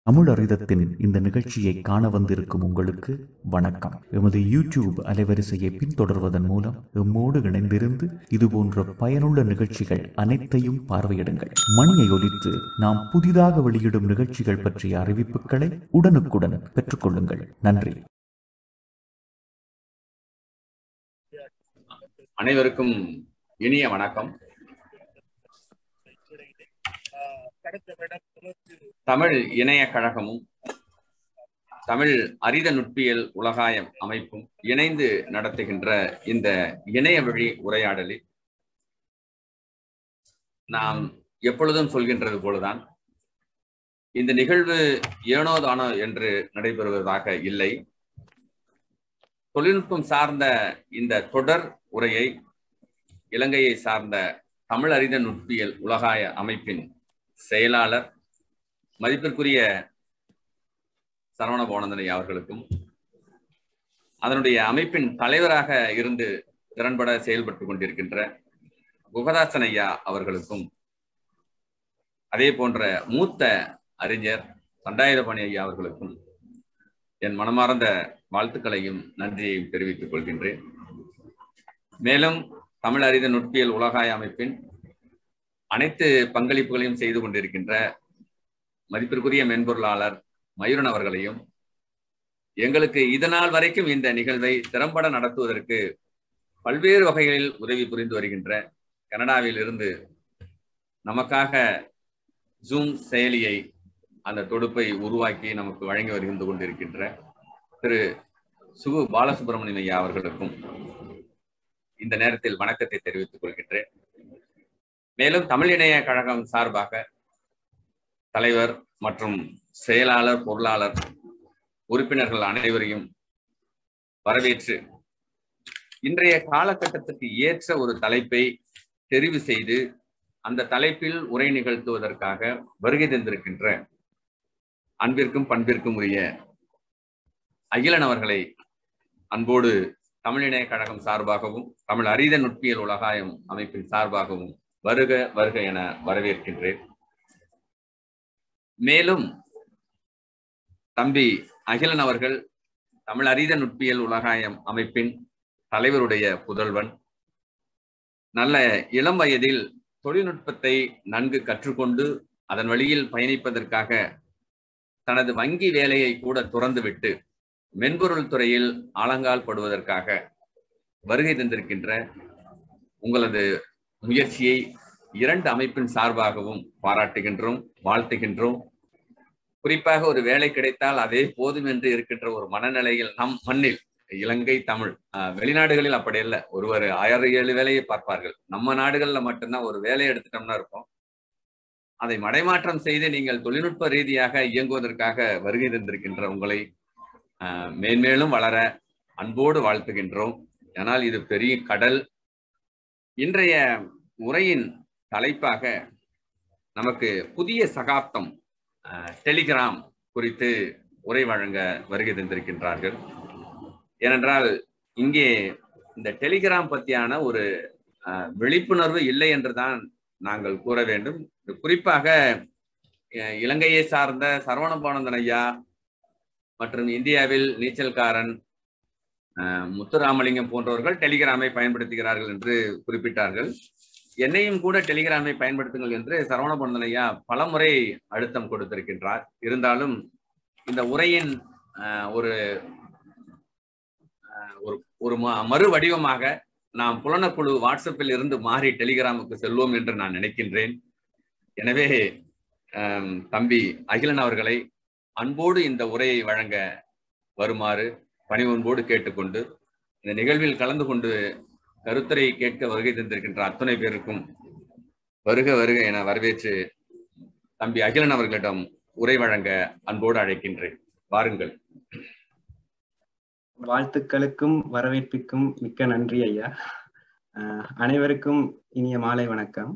தமிழறிதத்தின் இந்த நிகழ்ச்சியை காண வந்திருக்கும் உங்களுக்கு வணக்கம் எமது யூடியூப் அலைவரிசையை பின்தொடர்வதன் மூலம் எம்மோடு இணைந்திருந்து இதுபோன்ற பயனுள்ள நிகழ்ச்சிகள் அனைத்தையும் பார்வையிடுங்கள் மணியை ஒலித்து நாம் புதிதாக வெளியிடும் நிகழ்ச்சிகள் பற்றிய அறிவிப்புகளை உடனுக்குடன் பெற்றுக்கொள்ளுங்கள் நன்றி அனைவருக்கும் இனிய வணக்கம் தமிழ் இணைய கழகமும் தமிழ் அரித நுட்பியல் உலகாயம் அமைப்பும் இணைந்து நடத்துகின்ற இந்த இணைய வழி உரையாடலில் நாம் எப்பொழுதும் சொல்கின்றது போலதான் இந்த நிகழ்வு ஏனோ தானோ என்று நடைபெறுவதாக இல்லை தொழில்நுட்பம் சார்ந்த இந்த தொடர் உரையை இலங்கையை சார்ந்த தமிழ் அறித நுட்பியல் உலகாய அமைப்பின் செயலாளர் மதிப்பிற்குரிய சரவண போனந்தனை அவர்களுக்கும் அதனுடைய அமைப்பின் தலைவராக இருந்து திறன்பட செயல்பட்டு கொண்டிருக்கின்ற குகதாசன் ஐயா அவர்களுக்கும் அதே போன்ற மூத்த அறிஞர் தண்டாயுதபாணி ஐயா அவர்களுக்கும் என் மனமார்ந்த வாழ்த்துக்களையும் நன்றியையும் தெரிவித்துக் கொள்கின்றேன் மேலும் தமிழ் அறித நுட்பியல் உலகாய அமைப்பின் அனைத்து பங்களிப்புகளையும் செய்து கொண்டிருக்கின்ற மதிப்பிற்குரிய மென்பொருளாளர் மயூரன் அவர்களையும் எங்களுக்கு இதனால் வரைக்கும் இந்த நிகழ்வை திறம்பட நடத்துவதற்கு பல்வேறு வகைகளில் உதவி புரிந்து வருகின்ற கனடாவில் இருந்து நமக்காக ஜூம் செயலியை அந்த தொடுப்பை உருவாக்கி நமக்கு வழங்கி வருகின்ற கொண்டிருக்கின்ற திரு சுகு பாலசுப்ரமணியம் ஐயா அவர்களுக்கும் இந்த நேரத்தில் வணக்கத்தை தெரிவித்துக் கொள்கின்றேன் மேலும் தமிழ் இணைய கழகம் சார்பாக தலைவர் மற்றும் செயலாளர் பொருளாளர் உறுப்பினர்கள் அனைவரையும் வரவேற்று இன்றைய காலகட்டத்துக்கு ஏற்ற ஒரு தலைப்பை தெரிவு செய்து அந்த தலைப்பில் உரை நிகழ்த்துவதற்காக வருகை தந்திருக்கின்ற அன்பிற்கும் பண்பிற்கும் உரிய அகிலன் அவர்களை அன்போடு தமிழ் இணைய கழகம் சார்பாகவும் தமிழ் அரித நுட்பியல் உலகாயம் அமைப்பின் சார்பாகவும் வருக வருக என வரவேற்கின்றேன் மேலும் தம்பி அகிலன் அவர்கள் தமிழ் அரித நுட்பியல் உலகாயம் அமைப்பின் தலைவருடைய புதல்வன் நல்ல இளம் வயதில் தொழில்நுட்பத்தை நன்கு கற்றுக்கொண்டு அதன் வழியில் பயணிப்பதற்காக தனது வங்கி வேலையை கூட துறந்துவிட்டு மென்பொருள் துறையில் ஆழங்கால் படுவதற்காக வருகை தந்திருக்கின்ற உங்களது முயற்சியை இரண்டு அமைப்பின் சார்பாகவும் பாராட்டுகின்றோம் வாழ்த்துகின்றோம் குறிப்பாக ஒரு வேலை கிடைத்தால் அதே போதும் என்று இருக்கின்ற ஒரு மனநிலையில் நம் மண்ணில் இலங்கை தமிழ் வெளிநாடுகளில் அப்படி இல்லை ஒருவர் ஆயிரம் ஏழு வேலையை பார்ப்பார்கள் நம்ம நாடுகள்ல மட்டும்தான் ஒரு வேலையை எடுத்துட்டோம்னா இருக்கும் அதை மடைமாற்றம் செய்து நீங்கள் தொழில்நுட்ப ரீதியாக இயங்குவதற்காக வருகை தந்திருக்கின்ற உங்களை மேன்மேலும் வளர அன்போடு வாழ்த்துகின்றோம் ஆனால் இது பெரிய கடல் இன்றைய உரையின் தலைப்பாக நமக்கு புதிய சகாப்தம் டெலிகிராம் குறித்து உரை வழங்க வருகை தந்திருக்கின்றார்கள் ஏனென்றால் இங்கே இந்த டெலிகிராம் பற்றியான ஒரு விழிப்புணர்வு இல்லை என்றுதான் நாங்கள் கூற வேண்டும் குறிப்பாக இலங்கையை சார்ந்த சரவணபானந்தன் ஐயா மற்றும் இந்தியாவில் நீச்சல்காரன் முத்துராமலிங்கம் போன்றவர்கள் டெலிகிராமை பயன்படுத்துகிறார்கள் என்று குறிப்பிட்டார்கள் என்னையும் கூட டெலிகிராமை பயன்படுத்துங்கள் என்று சரவணபந்தன் ஐயா பலமுறை அழுத்தம் கொடுத்திருக்கின்றார் இருந்தாலும் இந்த உரையின் ஒரு ஒரு ஒரு மறு வடிவமாக நாம் புலனக்குழு வாட்ஸ்அப்பில் இருந்து மாறி டெலிகிராமுக்கு செல்வோம் என்று நான் நினைக்கின்றேன் எனவே தம்பி அகிலன் அவர்களை அன்போடு இந்த உரையை வழங்க வருமாறு பணிவன்போடு கேட்டுக்கொண்டு இந்த நிகழ்வில் கலந்து கொண்டு கருத்துரை கேட்க வருகை தந்திருக்கின்ற அத்தனை பேருக்கும் வருக வருக என வரவேற்று தம்பி அகிலன் அவர்களிடம் உரை வழங்க அன்போடு அழைக்கின்றேன் வாருங்கள் வாழ்த்துக்களுக்கும் வரவேற்பிற்கும் மிக்க நன்றி ஐயா அனைவருக்கும் இனிய மாலை வணக்கம்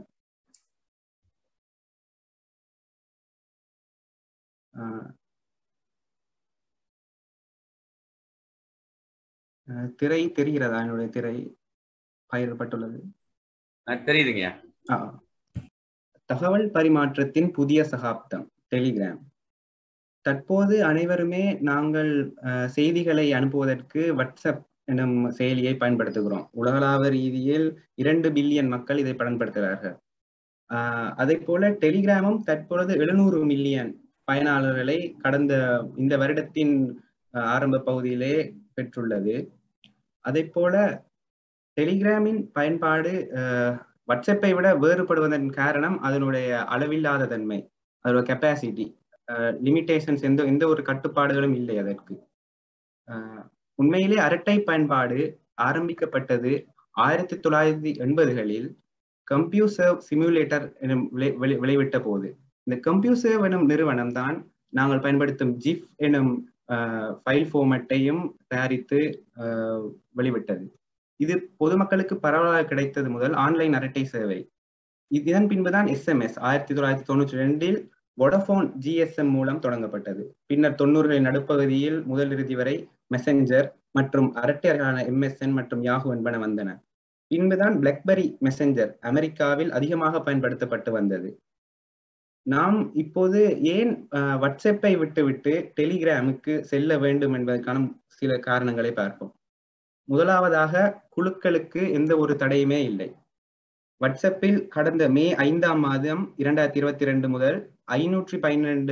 திரை தெரிகிறதா என்னுடைய திரை பயிரப்பட்டுள்ளது தெரியுதுங்க தகவல் பரிமாற்றத்தின் புதிய சகாப்தம் டெலிகிராம் தற்போது அனைவருமே நாங்கள் செய்திகளை அனுப்புவதற்கு வாட்ஸ்அப் எனும் செயலியை பயன்படுத்துகிறோம் உலகளாவ ரீதியில் இரண்டு பில்லியன் மக்கள் இதை பயன்படுத்துகிறார்கள் அதே போல டெலிகிராமும் தற்பொழுது எழுநூறு மில்லியன் பயனாளர்களை கடந்த இந்த வருடத்தின் ஆரம்ப பகுதியிலே பெற்றுள்ளது அதே போல டெலிகிராமின் பயன்பாடு வாட்ஸ்அப்பை விட வேறுபடுவதன் காரணம் அதனுடைய அளவில்லாத தன்மை அதோட கெப்பாசிட்டி லிமிடேஷன்ஸ் எந்த எந்த ஒரு கட்டுப்பாடுகளும் இல்லை அதற்கு உண்மையிலே அரட்டை பயன்பாடு ஆரம்பிக்கப்பட்டது ஆயிரத்தி தொள்ளாயிரத்தி எண்பதுகளில் கம்ப்யூசர் சிமுலேட்டர் எனும் விளை விளைவிட்ட போது இந்த கம்ப்யூசர் எனும் நிறுவனம் தான் நாங்கள் பயன்படுத்தும் ஜிஃப் எனும் ஃபைல் ஃபார்மட்டையும் தயாரித்து வெளிவிட்டது இது பொதுமக்களுக்கு பரவலாக கிடைத்தது முதல் ஆன்லைன் அரட்டை சேவை இதன் பின்புதான் எஸ்எம்எஸ் ஆயிரத்தி தொள்ளாயிரத்தி தொண்ணூற்றி ரெண்டில் வோடஃபோன் ஜிஎஸ்எம் மூலம் தொடங்கப்பட்டது பின்னர் தொண்ணூறுகளின் நடுப்பகுதியில் முதல் இறுதி வரை மெசஞ்சர் மற்றும் அரட்டையர்களான எம்எஸ்என் மற்றும் யாகு என்பன வந்தன பின்புதான் பிளாக்பெரி மெசஞ்சர் அமெரிக்காவில் அதிகமாக பயன்படுத்தப்பட்டு வந்தது நாம் இப்போது ஏன் வாட்ஸ்அப்பை விட்டுவிட்டு டெலிகிராமுக்கு செல்ல வேண்டும் என்பதற்கான சில காரணங்களை பார்ப்போம் முதலாவதாக குழுக்களுக்கு எந்த ஒரு தடையுமே இல்லை வாட்ஸ்அப்பில் கடந்த மே ஐந்தாம் மாதம் இரண்டாயிரத்தி இருபத்தி ரெண்டு முதல் ஐநூற்றி பன்னிரெண்டு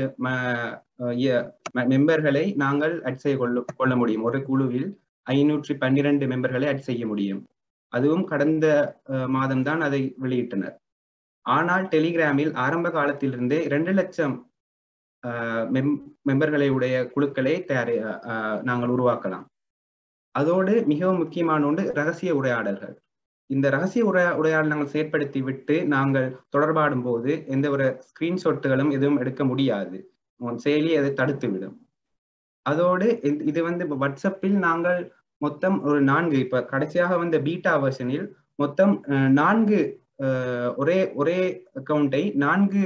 மெம்பர்களை நாங்கள் அட் செய்ய கொள்ள கொள்ள முடியும் ஒரு குழுவில் ஐநூற்றி பன்னிரண்டு மெம்பர்களை அட் செய்ய முடியும் அதுவும் கடந்த மாதம் தான் அதை வெளியிட்டனர் ஆனால் டெலிகிராமில் ஆரம்ப காலத்திலிருந்தே இரண்டு லட்சம் மெம்பர்களை உடைய குழுக்களை தயாரி நாங்கள் உருவாக்கலாம் அதோடு மிகவும் முக்கியமான ஒன்று ரகசிய உரையாடல்கள் இந்த ரகசிய உரையா உரையாடல் நாங்கள் செயற்படுத்தி விட்டு நாங்கள் தொடர்பாடும் போது எந்த ஒரு ஸ்கிரீன்ஷாட்டுகளும் எதுவும் எடுக்க முடியாது செயலி அதை தடுத்து விடும் அதோடு இது வந்து வாட்ஸ்அப்பில் நாங்கள் மொத்தம் ஒரு நான்கு இப்ப கடைசியாக வந்த பீட்டா வெர்ஷனில் மொத்தம் நான்கு ஒரே ஒரே அக்கௌண்டை நான்கு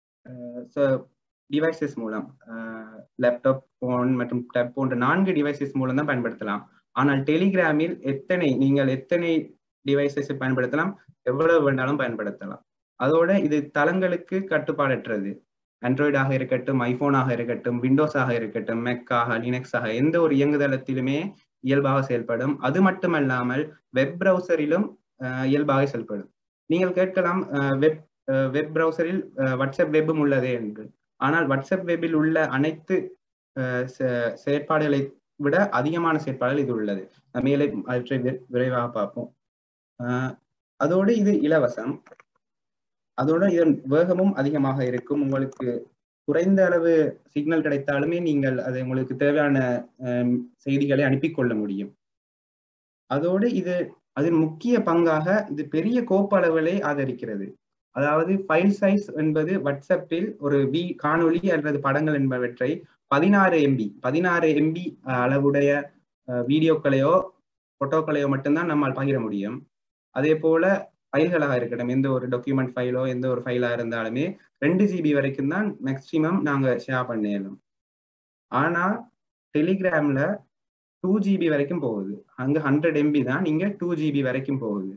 டிவைசஸ் மூலம் லேப்டாப் போன் மற்றும் டேப் போன்ற நான்கு டிவைசஸ் மூலம் தான் பயன்படுத்தலாம் ஆனால் டெலிகிராமில் எத்தனை நீங்கள் எத்தனை டிவைசஸ் பயன்படுத்தலாம் எவ்வளவு வேண்டாலும் பயன்படுத்தலாம் அதோட இது தளங்களுக்கு கட்டுப்பாடற்றது ஆண்ட்ராய்டாக இருக்கட்டும் ஐபோனாக இருக்கட்டும் விண்டோஸாக இருக்கட்டும் மெக்காக லினக்ஸாக எந்த ஒரு இயங்குதளத்திலுமே இயல்பாக செயல்படும் அது மட்டுமல்லாமல் வெப் ப்ரௌசரிலும் இயல்பாக செயல்படும் நீங்கள் கேட்கலாம் வெப் வெப் ப்ரௌசரில் வாட்ஸ்அப் வெப்பும் உள்ளதே என்று ஆனால் வாட்ஸ்அப் வெப்பில் உள்ள அனைத்து செயற்பாடுகளை விட அதிகமான செயற்பாடுகள் இது உள்ளது மேலே அவற்றை விரைவாக பார்ப்போம் அதோடு இது இலவசம் அதோட இதன் வேகமும் அதிகமாக இருக்கும் உங்களுக்கு குறைந்த அளவு சிக்னல் கிடைத்தாலுமே நீங்கள் அதை உங்களுக்கு தேவையான செய்திகளை அனுப்பி கொள்ள முடியும் அதோடு இது அதன் முக்கிய பங்காக இது பெரிய கோப்பளவுகளை ஆதரிக்கிறது அதாவது ஃபைல் சைஸ் என்பது வாட்ஸ்அப்பில் ஒரு வி காணொலி அல்லது படங்கள் என்பவற்றை பதினாறு எம்பி பதினாறு எம்பி அளவுடைய வீடியோக்களையோ போட்டோக்களையோ மட்டும்தான் நம்மால் பகிர முடியும் அதே போல ஃபைல்களாக இருக்கட்டும் எந்த ஒரு டாக்குமெண்ட் ஃபைலோ எந்த ஒரு ஃபைலா இருந்தாலுமே ரெண்டு ஜிபி வரைக்கும் தான் மேக்சிமம் நாங்க ஷேர் பண்ணிடலாம் ஆனா டெலிகிராம்ல டூ ஜிபி வரைக்கும் போகுது அங்க ஹண்ட்ரட் எம்பி தான் நீங்க டூ ஜிபி வரைக்கும் போகுது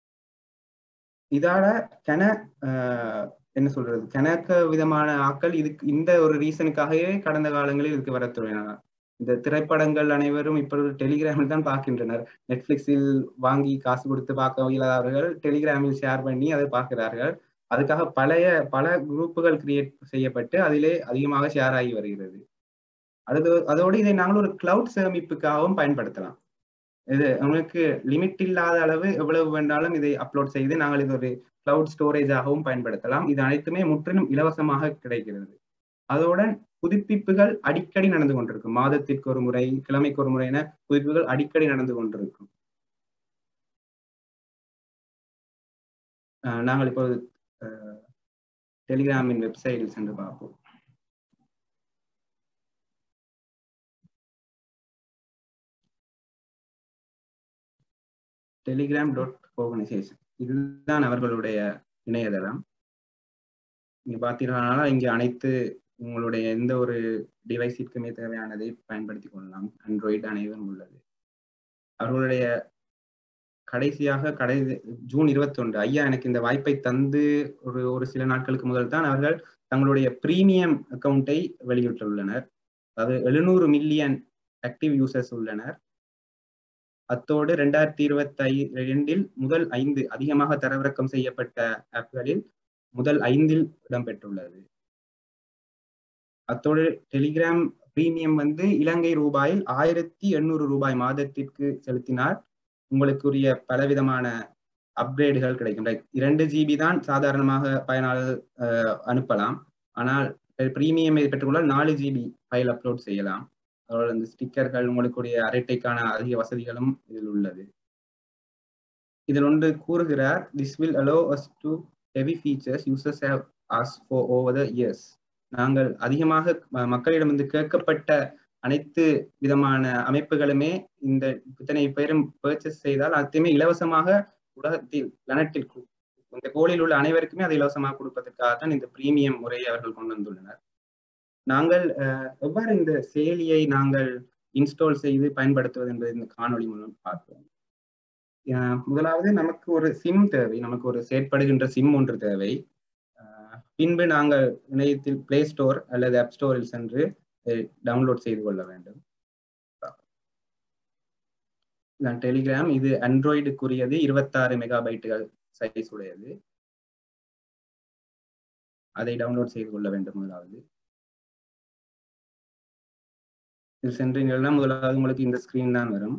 இதால கன என்ன சொல்றது கணக்க விதமான ஆக்கள் இதுக்கு இந்த ஒரு ரீசனுக்காகவே கடந்த காலங்களில் இதுக்கு வர தொடங்கினாங்க இந்த திரைப்படங்கள் அனைவரும் இப்பொழுது டெலிகிராமில் தான் பார்க்கின்றனர் நெட்ஃபிளிக்ஸில் வாங்கி காசு கொடுத்து பார்க்க இயலாதவர்கள் டெலிகிராமில் ஷேர் பண்ணி அதை பார்க்கிறார்கள் அதுக்காக பழைய பல குரூப்புகள் கிரியேட் செய்யப்பட்டு அதிலே அதிகமாக ஷேர் ஆகி வருகிறது அது அதோடு இதை நாங்கள் ஒரு கிளவுட் சேமிப்புக்காகவும் பயன்படுத்தலாம் இது உங்களுக்கு லிமிட் இல்லாத அளவு எவ்வளவு வேண்டாலும் இதை அப்லோட் செய்து நாங்கள் இது ஒரு கிளவுட் ஸ்டோரேஜாகவும் பயன்படுத்தலாம் இது அனைத்துமே முற்றிலும் இலவசமாக கிடைக்கிறது அதோட புதுப்பிப்புகள் அடிக்கடி நடந்து கொண்டிருக்கும் மாதத்திற்கு ஒரு முறை கிழமைக்கு ஒரு முறை என புதுப்பிப்புகள் அடிக்கடி நடந்து கொண்டிருக்கும் நாங்கள் இப்போது டெலிகிராமின் வெப்சைட்டில் சென்று பார்ப்போம் டெலிகிராம் டாட் ஆர்கனைசேஷன் இதுதான் அவர்களுடைய இணையதளம் இங்க பார்த்தீங்கன்னா இங்க அனைத்து உங்களுடைய எந்த ஒரு டிவைஸிற்குமே தேவையானதை பயன்படுத்தி கொள்ளலாம் ஆண்ட்ராய்டு அனைவரும் உள்ளது அவர்களுடைய கடைசியாக கடை ஜூன் இருபத்தி ஒன்று ஐயா எனக்கு இந்த வாய்ப்பை தந்து ஒரு ஒரு சில நாட்களுக்கு முதல் தான் அவர்கள் தங்களுடைய பிரீமியம் அக்கௌண்ட்டை வெளியிட்டுள்ளனர் அதாவது எழுநூறு மில்லியன் ஆக்டிவ் யூசர்ஸ் உள்ளனர் அத்தோடு ரெண்டாயிரத்தி இருபத்தி ஐ இரண்டில் முதல் ஐந்து அதிகமாக தரவிறக்கம் செய்யப்பட்ட ஆப்களில் முதல் ஐந்தில் இடம்பெற்றுள்ளது அத்தோடு டெலிகிராம் பிரீமியம் வந்து இலங்கை ரூபாயில் ஆயிரத்தி எண்ணூறு ரூபாய் மாதத்திற்கு செலுத்தினால் உங்களுக்குரிய பலவிதமான அப்கிரேடுகள் கிடைக்கும் லைக் இரண்டு ஜிபி தான் சாதாரணமாக பயனாளர் அனுப்பலாம் ஆனால் பிரீமியம் பெற்றுக்கொண்டால் நாலு ஜிபி ஃபைல் அப்லோட் செய்யலாம் அதோட இந்த ஸ்டிக்கர்கள் உங்களுக்குடைய அரட்டைக்கான அதிக வசதிகளும் இதில் உள்ளது இதில் ஒன்று கூறுகிறார் this will allow us to heavy features users have ஆஸ் ஃபார் ஓவர் த இயர்ஸ் நாங்கள் அதிகமாக மக்களிடமிருந்து கேட்கப்பட்ட அனைத்து விதமான அமைப்புகளுமே இந்த இத்தனை பேரும் பர்ச்சேஸ் செய்தால் அத்தையுமே இலவசமாக உலகத்தில் பிளானட்டில் இந்த கோளில் உள்ள அனைவருக்குமே அதை இலவசமாக கொடுப்பதற்காக தான் இந்த பிரீமியம் முறையை அவர்கள் கொண்டு வந்துள்ளனர் நாங்கள் எவ்வாறு இந்த செயலியை நாங்கள் இன்ஸ்டால் செய்து பயன்படுத்துவது என்பதை இந்த காணொலி மூலம் பார்ப்போம் முதலாவது நமக்கு ஒரு சிம் தேவை நமக்கு ஒரு செயற்படுகின்ற சிம் ஒன்று தேவை பின்பு நாங்கள் இணையத்தில் பிளே ஸ்டோர் அல்லது ஆப் ஸ்டோரில் சென்று டவுன்லோட் செய்து கொள்ள வேண்டும் டெலிகிராம் இது ஆண்ட்ராய்டுக்குரியது இருபத்தாறு மெகாபைட்டுகள் சைஸ் உடையது அதை டவுன்லோட் செய்து கொள்ள வேண்டும் முதலாவது இது சென்றீங்கன்னா முதலாவது உங்களுக்கு இந்த ஸ்கிரீன் தான் வரும்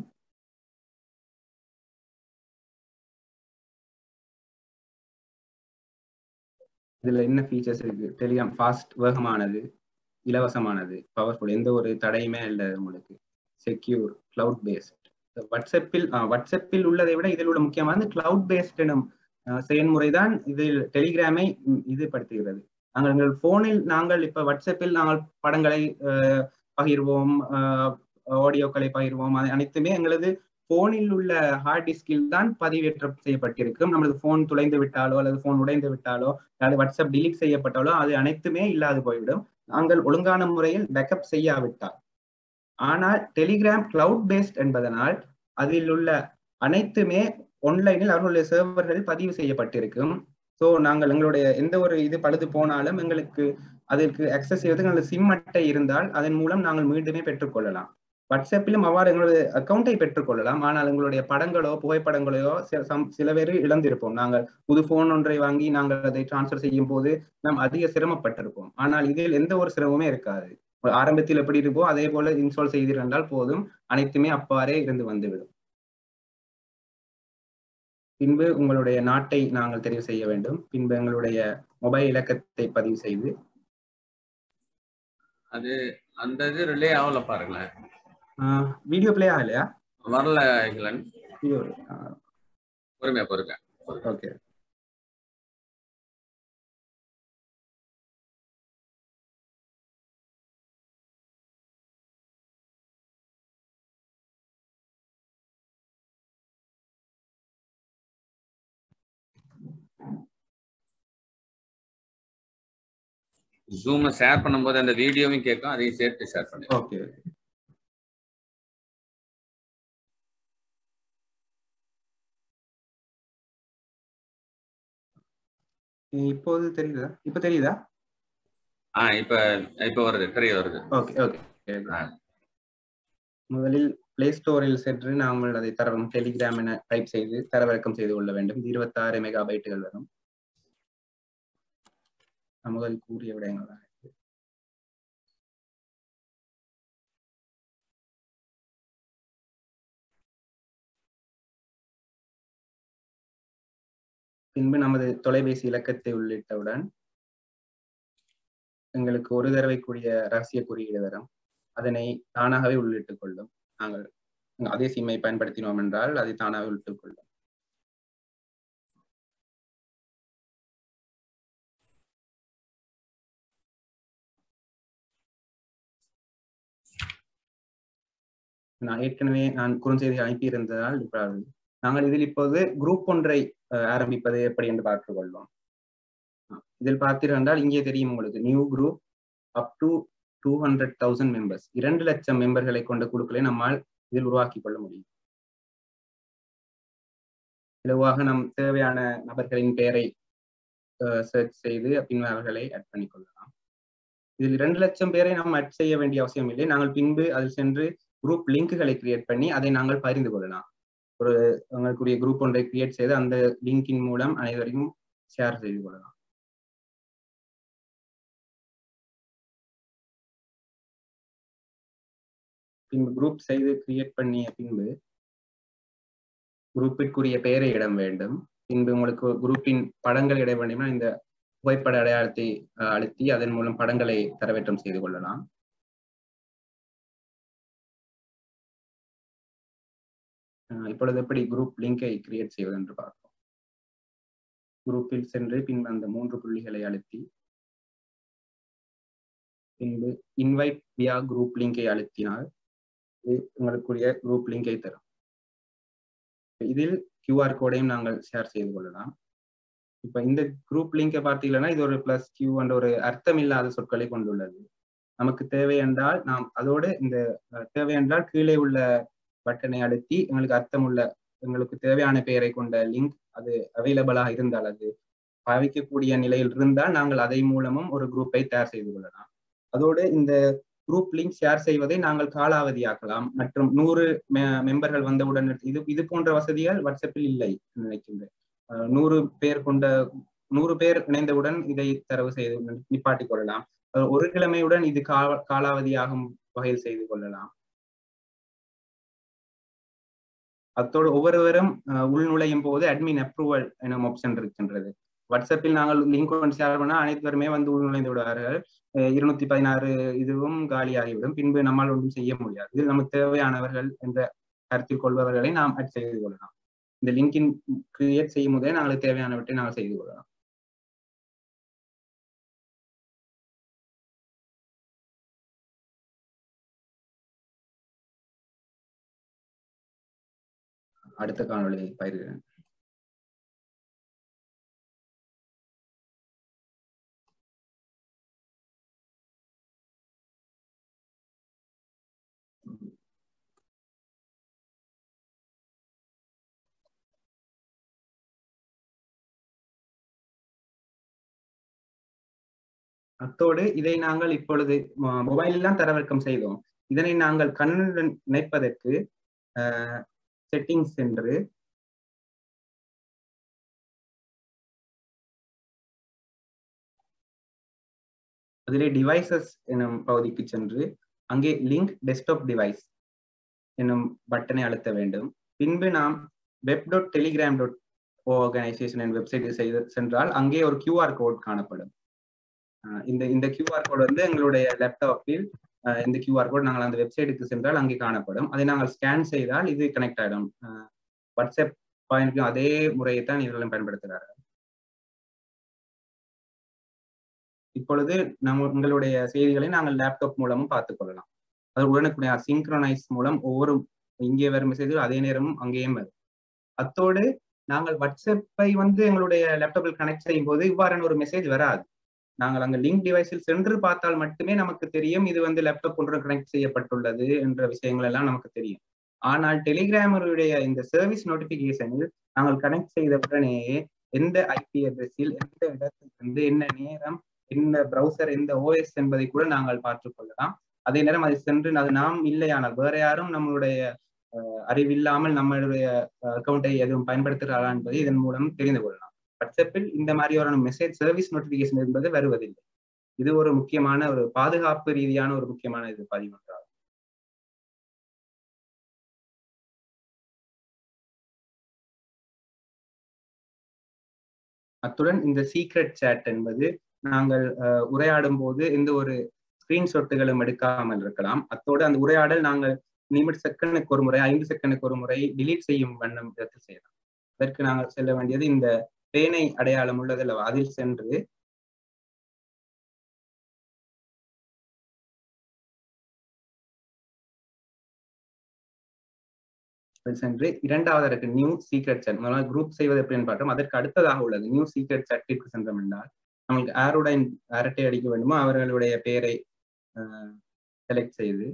இதுல என்ன ஃபீச்சர்ஸ் இருக்கு டெலிகிராம் ஃபாஸ்ட் வேகமானது இலவசமானது பவர்ஃபுல் எந்த ஒரு தடையுமே இல்லை உங்களுக்கு செக்யூர் கிளவுட் பேஸ்ட் வாட்ஸ்அப்பில் வாட்ஸ்அப்பில் உள்ளதை விட இதில் உள்ள முக்கியமானது கிளவுட் பேஸ்ட் எனும் செயல்முறை தான் இதில் டெலிகிராமை இது படுத்துகிறது நாங்கள் எங்கள் போனில் நாங்கள் இப்ப வாட்ஸ்அப்பில் நாங்கள் படங்களை பகிர்வோம் ஆடியோக்களை பகிர்வோம் அது அனைத்துமே எங்களது போனில் உள்ள ஹார்ட் டிஸ்கில் தான் பதிவேற்றம் செய்யப்பட்டிருக்கும் நமது போன் துளைந்து விட்டாலோ அல்லது போன் உடைந்து விட்டாலோ அல்லது வாட்ஸ்அப் டிலீட் செய்யப்பட்டாலோ அது அனைத்துமே இல்லாது போய்விடும் நாங்கள் ஒழுங்கான முறையில் பேக்கப் செய்யாவிட்டால் ஆனால் டெலிகிராம் கிளவுட் பேஸ்ட் என்பதனால் அதில் உள்ள அனைத்துமே ஒன்லைனில் அவர்களுடைய சர்வர்கள் பதிவு செய்யப்பட்டிருக்கும் ஸோ நாங்கள் எங்களுடைய எந்த ஒரு இது பழுது போனாலும் எங்களுக்கு அதற்கு அக்சஸ் செய்வதற்கு எங்களது சிம் அட்டை இருந்தால் அதன் மூலம் நாங்கள் மீண்டுமே பெற்றுக்கொள்ளலாம் வாட்ஸ்அப்பிலும் அவ்வாறு எங்களுடைய அக்கௌண்டை பெற்றுக்கொள்ளலாம் ஆனால் எங்களுடைய படங்களோ புகைப்படங்களையோ சில பேர் இழந்திருப்போம் நாங்கள் புது போன் ஒன்றை வாங்கி நாங்கள் அதை டிரான்ஸ்ஃபர் செய்யும் போது நாம் அதிக சிரமப்பட்டிருப்போம் ஆனால் இதில் எந்த ஒரு சிரமமே இருக்காது ஆரம்பத்தில் எப்படி இருக்கோ அதே போல இன்ஸ்டால் செய்திருந்தால் போதும் அனைத்துமே அப்பாறே இருந்து வந்துவிடும் பின்பு உங்களுடைய நாட்டை நாங்கள் தெரிவு செய்ய வேண்டும் பின்பு எங்களுடைய மொபைல் இலக்கத்தை பதிவு செய்து அது அந்த இது ரிலே ஆகல பாருங்களேன் வீடியோ பிளே ஆகலையா வரல இங்கிலன் பொறுமையா பொறுங்க ஓகே ஜூம்ல ஷேர் பண்ணும்போது அந்த வீடியோவும் கேட்கும் அதையும் சேர்த்து ஷேர் பண்ணி ஓகே இப்போது தெரியுதா இப்ப தெரியுதா ஆ இப்ப இப்ப வருது தெரிய வருது ஓகே ஓகே முதலில் பிளே ஸ்டோரில் சென்று நாங்கள் அதை தரவும் டெலிகிராம் என டைப் செய்து தரவிறக்கம் செய்து கொள்ள வேண்டும் இருபத்தாறு மெகா பைட்டுகள் வரும் நான் முதல் கூறிய விடயங்கள் தான் பின்பு நமது தொலைபேசி இலக்கத்தை உள்ளிட்டவுடன் எங்களுக்கு ஒரு தடவைக்குரிய ரகசிய குறியீடு வரும் அதனை தானாகவே உள்ளிட்டுக் கொள்ளும் நாங்கள் அதே சிம்மை பயன்படுத்தினோம் என்றால் அதை தானாகவே உள்ளிட்டுக் கொள்ளும் நான் ஏற்கனவே நான் குறுஞ்செய்தி அனுப்பியிருந்ததால் இப்பொழுது நாங்கள் இதில் இப்போது குரூப் ஒன்றை ஆரம்பிப்பது எப்படி என்று பார்த்துக் கொள்வோம் இதில் பார்த்தீர்கள் இங்கே தெரியும் உங்களுக்கு new group up to two hundred thousand members இரண்டு லட்சம் மெம்பர்களை கொண்ட குழுக்களை நம்மால் இதில் உருவாக்கி கொள்ள முடியும் இலவாக நம் தேவையான நபர்களின் பெயரை சர்ச் செய்து பின் அவர்களை ஆட் பண்ணிக்கொள்ளலாம் இதில் இரண்டு லட்சம் பேரை நாம் அட் செய்ய வேண்டிய அவசியம் இல்லை நாங்கள் பின்பு அதில் சென்று குரூப் லிங்க்குகளை கிரியேட் பண்ணி அதை நாங்கள் பகிர்ந்து கொள்ளலாம் ஒரு உங்களுக்குரிய குரூப் ஒன்றை கிரியேட் செய்து அந்த லிங்கின் மூலம் அனைவரையும் ஷேர் செய்து கொள்ளலாம் பின்பு குரூப் செய்து கிரியேட் பண்ணிய பின்பு குரூப்பிற்குரிய பெயரை இடம் வேண்டும் பின்பு உங்களுக்கு குரூப்பின் படங்கள் இட வேண்டுமா இந்த புகைப்பட அடையாளத்தை அழுத்தி அதன் மூலம் படங்களை தரவேற்றம் செய்து கொள்ளலாம் இப்பொழுது எப்படி குரூப் லிங்கை கிரியேட் செய்வது என்று பார்ப்போம் குரூப்பில் சென்று பின்பு அந்த மூன்று புள்ளிகளை அழுத்தி பின்பு இன்வைட் வியா குரூப் லிங்கை அழுத்தினால் இது உங்களுக்குரிய குரூப் லிங்கை தரும் இதில் கியூஆர் கோடையும் நாங்கள் ஷேர் செய்து கொள்ளலாம் இப்ப இந்த குரூப் லிங்கை பார்த்தீங்கன்னா இது ஒரு பிளஸ் கியூ என்ற ஒரு அர்த்தம் இல்லாத சொற்களை கொண்டுள்ளது நமக்கு தேவை என்றால் நாம் அதோடு இந்த தேவை என்றால் கீழே உள்ள பட்டனை அழுத்தி எங்களுக்கு அர்த்தம் உள்ள எங்களுக்கு தேவையான பெயரை கொண்ட லிங்க் அது அவைலபிளாக இருந்தால் அது பாவிக்கக்கூடிய நிலையில் இருந்தால் நாங்கள் அதை மூலமும் ஒரு குரூப்பை தயார் செய்து கொள்ளலாம் அதோடு இந்த குரூப் லிங்க் ஷேர் செய்வதை நாங்கள் காலாவதியாக்கலாம் மற்றும் நூறு மெம்பர்கள் வந்தவுடன் இது இது போன்ற வசதிகள் வாட்ஸ்அப்பில் இல்லை நினைக்கின்றேன் நூறு பேர் கொண்ட நூறு பேர் இணைந்தவுடன் இதை தரவு செய்து நிப்பாட்டிக் கொள்ளலாம் ஒரு கிழமையுடன் இது காலாவதியாகும் வகையில் செய்து கொள்ளலாம் அத்தோடு ஒவ்வொருவரும் உள்நுழையும் போது அட்மின் அப்ரூவல் எனும் ஆப்ஷன் இருக்கின்றது வாட்ஸ்அப்பில் நாங்கள் லிங்க் ஒன்று ஷேர் பண்ணால் அனைவருமே வந்து உள்நுழைந்து விடுவார்கள் இருநூத்தி பதினாறு இதுவும் காலியாகிவிடும் பின்பு நம்மால் ஒன்றும் செய்ய முடியாது இதில் நமக்கு தேவையானவர்கள் என்ற கருத்தில் கொள்பவர்களை நாம் அட் செய்து கொள்ளலாம் இந்த லிங்கின் கிரியேட் செய்யும் போதே நாங்களுக்கு தேவையானவற்றை நாங்கள் செய்து கொள்ளலாம் அடுத்த காணொலியை பயிர்கிறேன் அத்தோடு இதை நாங்கள் இப்பொழுது மொபைலில் தான் தரவிறக்கம் செய்தோம் இதனை நாங்கள் கண்ணுடன் இணைப்பதற்கு செட்டிங்ஸ் என்று அதிலே டிவைசஸ் எனும் பகுதிக்கு சென்று அங்கே லிங்க் டெஸ்க்டாப் டிவைஸ் என்னும் பட்டனை அழுத்த வேண்டும் பின்பு நாம் web dot Telegram dot organization என் வெப்சைட்டில் செய்து சென்றால் அங்கே ஒரு கியூஆர் கோட் காணப்படும் இந்த இந்த கியூஆர் கோட் வந்து எங்களுடைய லேப்டாப்பில் இந்த கியூஆர் கோட் நாங்கள் அந்த வெப்சைட்டுக்கு சென்றால் அங்கே காணப்படும் அதை நாங்கள் ஸ்கேன் செய்தால் இது கனெக்ட் ஆகிடும் வாட்ஸ்அப் பயணிக்கும் அதே முறையை தான் இவர்களும் பயன்படுத்துகிறார்கள் இப்பொழுது நம்ம உங்களுடைய செய்திகளை நாங்கள் லேப்டாப் மூலமும் பார்த்துக் கொள்ளலாம் அது உடனுக்குடைய சிங்க்ரனைஸ் மூலம் ஒவ்வொரு இங்கே வரும் மெசேஜும் அதே நேரமும் அங்கேயும் வரும் அத்தோடு நாங்கள் வாட்ஸ்அப்பை வந்து எங்களுடைய லேப்டாப்பில் கனெக்ட் செய்யும் போது இவ்வாறான ஒரு மெசேஜ் வராது நாங்கள் அங்க லிங்க் டிவைஸில் சென்று பார்த்தால் மட்டுமே நமக்கு தெரியும் இது வந்து லேப்டாப் ஒன்று கனெக்ட் செய்யப்பட்டுள்ளது என்ற விஷயங்கள் எல்லாம் நமக்கு தெரியும் ஆனால் டெலிகிராமருடைய இந்த சர்வீஸ் நோட்டிபிகேஷனில் நாங்கள் கனெக்ட் செய்த உடனேயே எந்த ஐபி அட்ரஸில் எந்த இடத்தில் இருந்து என்ன நேரம் என்ன ப்ரௌசர் எந்த ஓஎஸ் என்பதை கூட நாங்கள் பார்த்துக் கொள்ளலாம் அதே நேரம் அதை சென்று அது நாம் இல்லையானால் வேற யாரும் நம்மளுடைய அறிவில்லாமல் நம்மளுடைய அக்கௌண்ட்டை எதுவும் பயன்படுத்துகிறாரா என்பதை இதன் மூலம் தெரிந்து கொள்ளலாம் வாட்ஸ்அப்பில் இந்த மாதிரியான மெசேஜ் சர்வீஸ் நோட்டிபிகேஷன் என்பது வருவதில்லை இது ஒரு முக்கியமான ஒரு பாதுகாப்பு ரீதியான ஒரு முக்கியமான இது பதிவு ஒன்றாகும் அத்துடன் இந்த சீக்ரெட் சேட் என்பது நாங்கள் உரையாடும் போது எந்த ஒரு ஸ்கிரீன்ஷாட்டுகளும் எடுக்காமல் இருக்கலாம் அத்தோடு அந்த உரையாடல் நாங்கள் நிமிட் செகண்டுக்கு ஒரு முறை ஐந்து செகண்டுக்கு ஒரு முறை டிலீட் செய்யும் வண்ணம் விதத்தில் செய்யலாம் அதற்கு நாங்கள் செல்ல வேண்டியது இந்த பேனை அடையாளம் உள்ளது அல்லவா அதில் சென்று சென்று இரண்டாவது இருக்கு நியூ சீக்ரெட் சாட் முதல்ல குரூப் செய்வது எப்படின்னு பார்த்தோம் அதற்கு அடுத்ததாக உள்ளது நியூ சீக்ரெட் சாட்டிற்கு சென்றோம் என்றால் நம்மளுக்கு யாருடன் அரட்டை அடிக்க வேண்டுமோ அவர்களுடைய பெயரை செலக்ட் செய்து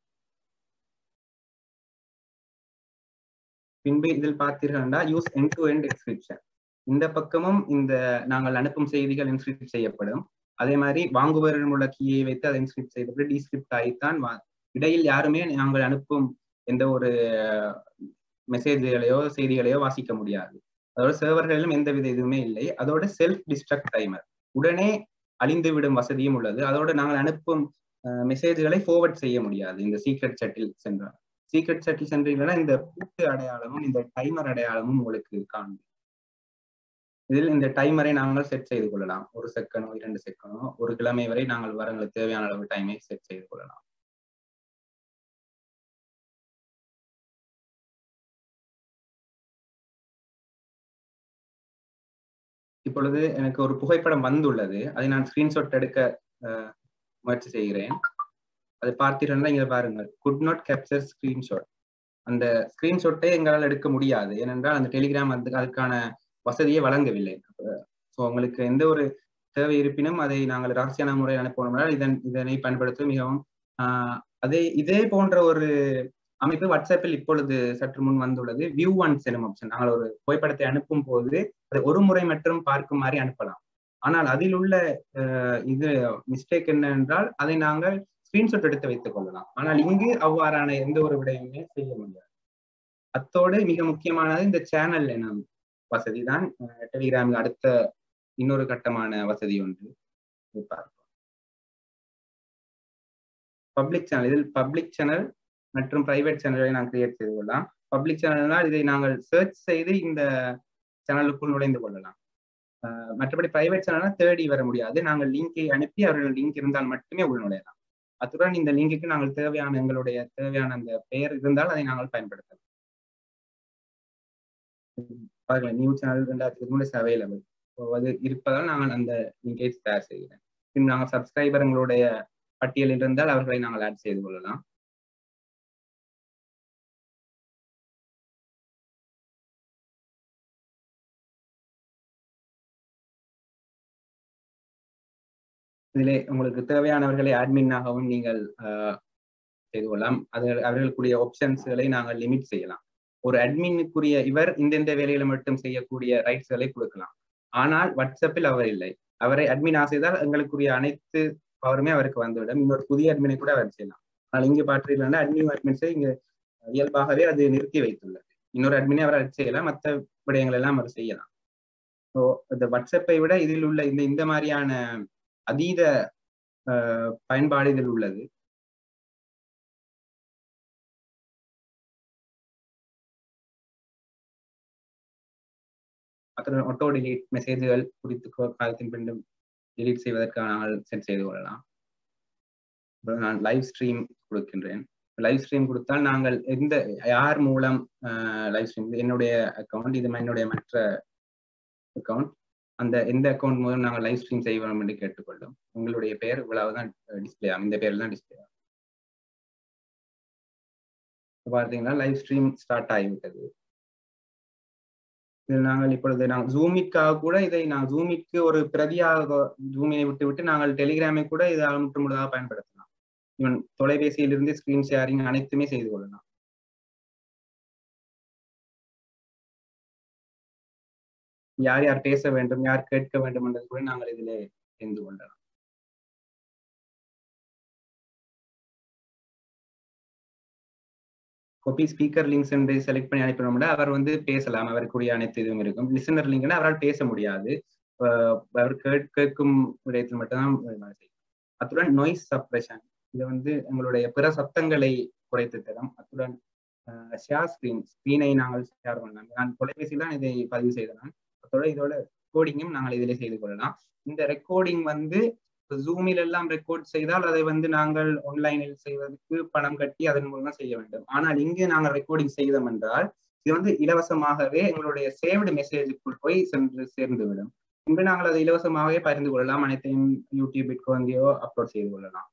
பின்பு இதில் பார்த்தீர்கள் என்றால் use end to end encryption இந்த பக்கமும் இந்த நாங்கள் அனுப்பும் செய்திகள் இன்ஸ்கிரிப்ட் செய்யப்படும் அதே மாதிரி வாங்குபவரிடம் உள்ள கீயை வைத்து அதை இன்ஸ்கிரிப்ட் செய்து டிஸ்கிரிப்ட் ஆகித்தான் இடையில் யாருமே நாங்கள் அனுப்பும் எந்த ஒரு மெசேஜ்களையோ செய்திகளையோ வாசிக்க முடியாது அதோட சர்வர்களிலும் எந்தவித இதுவுமே இல்லை அதோட செல்ஃப் டிஸ்ட்ரக்ட் டைமர் உடனே அழிந்து விடும் வசதியும் உள்ளது அதோட நாங்கள் அனுப்பும் மெசேஜ்களை ஃபார்வர்ட் செய்ய முடியாது இந்த சீக்ரெட் செட்டில் சென்றால் சீக்ரெட் செட்டில் சென்றீங்கன்னா இந்த பூட்டு அடையாளமும் இந்த டைமர் அடையாளமும் உங்களுக்கு காணும் இதில் இந்த டைமரை நாங்கள் செட் செய்து கொள்ளலாம் ஒரு செகண்டோ இரண்டு செகண்டோ ஒரு கிழமை வரை நாங்கள் வரங்களுக்கு தேவையான அளவு டைமை செட் செய்து கொள்ளலாம் இப்பொழுது எனக்கு ஒரு புகைப்படம் வந்துள்ளது அதை நான் ஸ்கிரீன்ஷாட் எடுக்க முயற்சி செய்கிறேன் அதை பார்த்தீங்கன்னா இங்க பாருங்கள் குட் நாட் கேப்சர் ஸ்கிரீன்ஷாட் அந்த ஸ்கிரீன்ஷாட்டை எங்களால் எடுக்க முடியாது ஏனென்றால் அந்த டெலிகிராம் வந்து அதுக்கான வசதியை வழங்கவில்லை ஸோ உங்களுக்கு எந்த ஒரு தேவை இருப்பினும் அதை நாங்கள் ரகசியான முறையில் அனுப்பணும்னால் இதன் இதனை பயன்படுத்த மிகவும் அதே இதே போன்ற ஒரு அமைப்பு வாட்ஸ்அப்பில் இப்பொழுது சற்று முன் வந்துள்ளது வியூ ஒன்ஸ் எனும் ஆப்ஷன் நாங்கள் ஒரு புகைப்படத்தை அனுப்பும் போது அதை ஒரு முறை மட்டும் பார்க்கும் மாதிரி அனுப்பலாம் ஆனால் அதில் உள்ள இது மிஸ்டேக் என்ன என்றால் அதை நாங்கள் ஸ்கிரீன்ஷாட் எடுத்து வைத்துக் கொள்ளலாம் ஆனால் இங்கு அவ்வாறான எந்த ஒரு விடயமே செய்ய முடியாது அத்தோடு மிக முக்கியமானது இந்த சேனல் எனும் வசதி தான் டெலிகிராமில் அடுத்த இன்னொரு கட்டமான வசதி ஒன்று பார்ப்போம் பப்ளிக் சேனல் இதில் பப்ளிக் சேனல் மற்றும் பிரைவேட் சேனல்களை நான் கிரியேட் செய்து கொள்ளலாம் பப்ளிக் சேனல்னால் இதை நாங்கள் சர்ச் செய்து இந்த சேனலுக்குள் நுழைந்து கொள்ளலாம் மற்றபடி பிரைவேட் சேனல்னா தேடி வர முடியாது நாங்கள் லிங்கை அனுப்பி அவர்கள் லிங்க் இருந்தால் மட்டுமே உள் நுழையலாம் அத்துடன் இந்த லிங்குக்கு நாங்கள் தேவையான எங்களுடைய தேவையான அந்த பெயர் இருந்தால் அதை நாங்கள் பயன்படுத்தலாம் பாருங்கள் நியூ சேனல் ரெண்டாயிரத்தி பதிமூணு அவைலபிள் அது இருப்பதால் நாங்கள் அந்த லிங்கை தயார் செய்கிறேன் பின் நாங்கள் சப்ஸ்கிரைபர் எங்களுடைய பட்டியலில் இருந்தால் அவர்களை நாங்கள் ஆட் செய்து கொள்ளலாம் இதிலே உங்களுக்கு தேவையானவர்களை அட்மின்னாகவும் நீங்கள் செய்து கொள்ளலாம் அது அவர்களுக்குரிய ஆப்ஷன்ஸ்களை நாங்கள் லிமிட் செய்யலாம் ஒரு அட்மினுக்குரிய இவர் இந்தெந்த வேலையில மட்டும் செய்யக்கூடிய ரைட்ஸ்களை கொடுக்கலாம் ஆனால் வாட்ஸ்அப்பில் அவர் இல்லை அவரை அட்மின் ஆசைதால் எங்களுக்குரிய அனைத்து பவருமே அவருக்கு வந்துவிடும் இன்னொரு புதிய அட்மினை கூட அவர் செய்யலாம் ஆனால் இங்கு பார்த்தீங்கன்னா அட்மின் அட்மின்ஸை இங்கு இயல்பாகவே அது நிறுத்தி வைத்துள்ளது இன்னொரு அட்மினை அவர் செய்யலாம் மற்ற விடயங்கள் எல்லாம் அவர் செய்யலாம் ஸோ இந்த வாட்ஸ்அப்பை விட இதில் உள்ள இந்த இந்த மாதிரியான அதீத பயன்பாடு இதில் உள்ளது அத்துடன் ஒட்டோ டிலீட் மெசேஜ்கள் குறித்து காலத்தின் பின்னும் டிலீட் செய்வதற்காக நாங்கள் செட் செய்து கொள்ளலாம் நான் லைவ் ஸ்ட்ரீம் கொடுக்கின்றேன் லைவ் ஸ்ட்ரீம் கொடுத்தால் நாங்கள் எந்த யார் மூலம் லைவ் ஸ்ட்ரீம் என்னுடைய அக்கௌண்ட் இது என்னுடைய மற்ற அக்கௌண்ட் அந்த எந்த அக்கௌண்ட் மூலம் நாங்கள் லைவ் ஸ்ட்ரீம் செய்வோம் என்று கேட்டுக்கொள்ளும் உங்களுடைய பெயர் இவ்வளவுதான் டிஸ்பிளே ஆகும் இந்த பேரில் தான் டிஸ்பிளே ஆகும் பார்த்தீங்கன்னா லைவ் ஸ்ட்ரீம் ஸ்டார்ட் ஆகிவிட்டது இதில் நாங்கள் இப்பொழுது நாங்கள் ஜூமிக்காக கூட இதை நாங்கள் ஜூமிக்கு ஒரு பிரதியாக ஜூமினை விட்டு விட்டு நாங்கள் டெலிகிராமை கூட இதால் முற்று முழுதாக பயன்படுத்தலாம் ஈவன் தொலைபேசியிலிருந்து ஸ்கிரீன் ஷேரிங் அனைத்துமே செய்து கொள்ளலாம் யார் யார் பேச வேண்டும் யார் கேட்க வேண்டும் என்றது கூட நாங்கள் இதிலே தெரிந்து கொள்ளலாம் கோபி ஸ்பீக்கர் லிங்க்ஸ் என்று செலக்ட் பண்ணி அனுப்பினோம்னா அவர் வந்து பேசலாம் அவருக்குரிய அனைத்து இதுவும் இருக்கும் லிசனர் லிங்க்னா அவரால் பேச முடியாது அவர் கேட்கும் விடயத்தில் மட்டும்தான் செய்யும் அத்துடன் நோய்ஸ் சப்ரஷன் இது வந்து எங்களுடைய பிற சத்தங்களை குறைத்து தரும் அத்துடன் ஷேர் ஸ்கிரீன் ஸ்கிரீனை நாங்கள் ஷேர் பண்ணலாம் நான் தொலைபேசியில் தான் இதை பதிவு செய்தேன் அதோட இதோட ரெக்கார்டிங்கும் நாங்கள் இதிலே செய்து கொள்ளலாம் இந்த ரெக்கார்டிங் வந்து ஜூமில் எல்லாம் ரெக்கார்ட் செய்தால் அதை வந்து நாங்கள் ஆன்லைனில் செய்வதற்கு பணம் கட்டி அதன் மூலம் செய்ய வேண்டும் ஆனால் இங்கு நாங்கள் ரெக்கார்டிங் செய்தோம் என்றால் இது வந்து இலவசமாகவே எங்களுடைய சேவ்டு மெசேஜுக்குள் போய் சென்று சேர்ந்து விடும் இன்று நாங்கள் அதை இலவசமாகவே பகிர்ந்து கொள்ளலாம் அனைத்தையும் யூடியூபிற்கு வந்தியோ அப்லோட் செய்து கொள்ளலாம்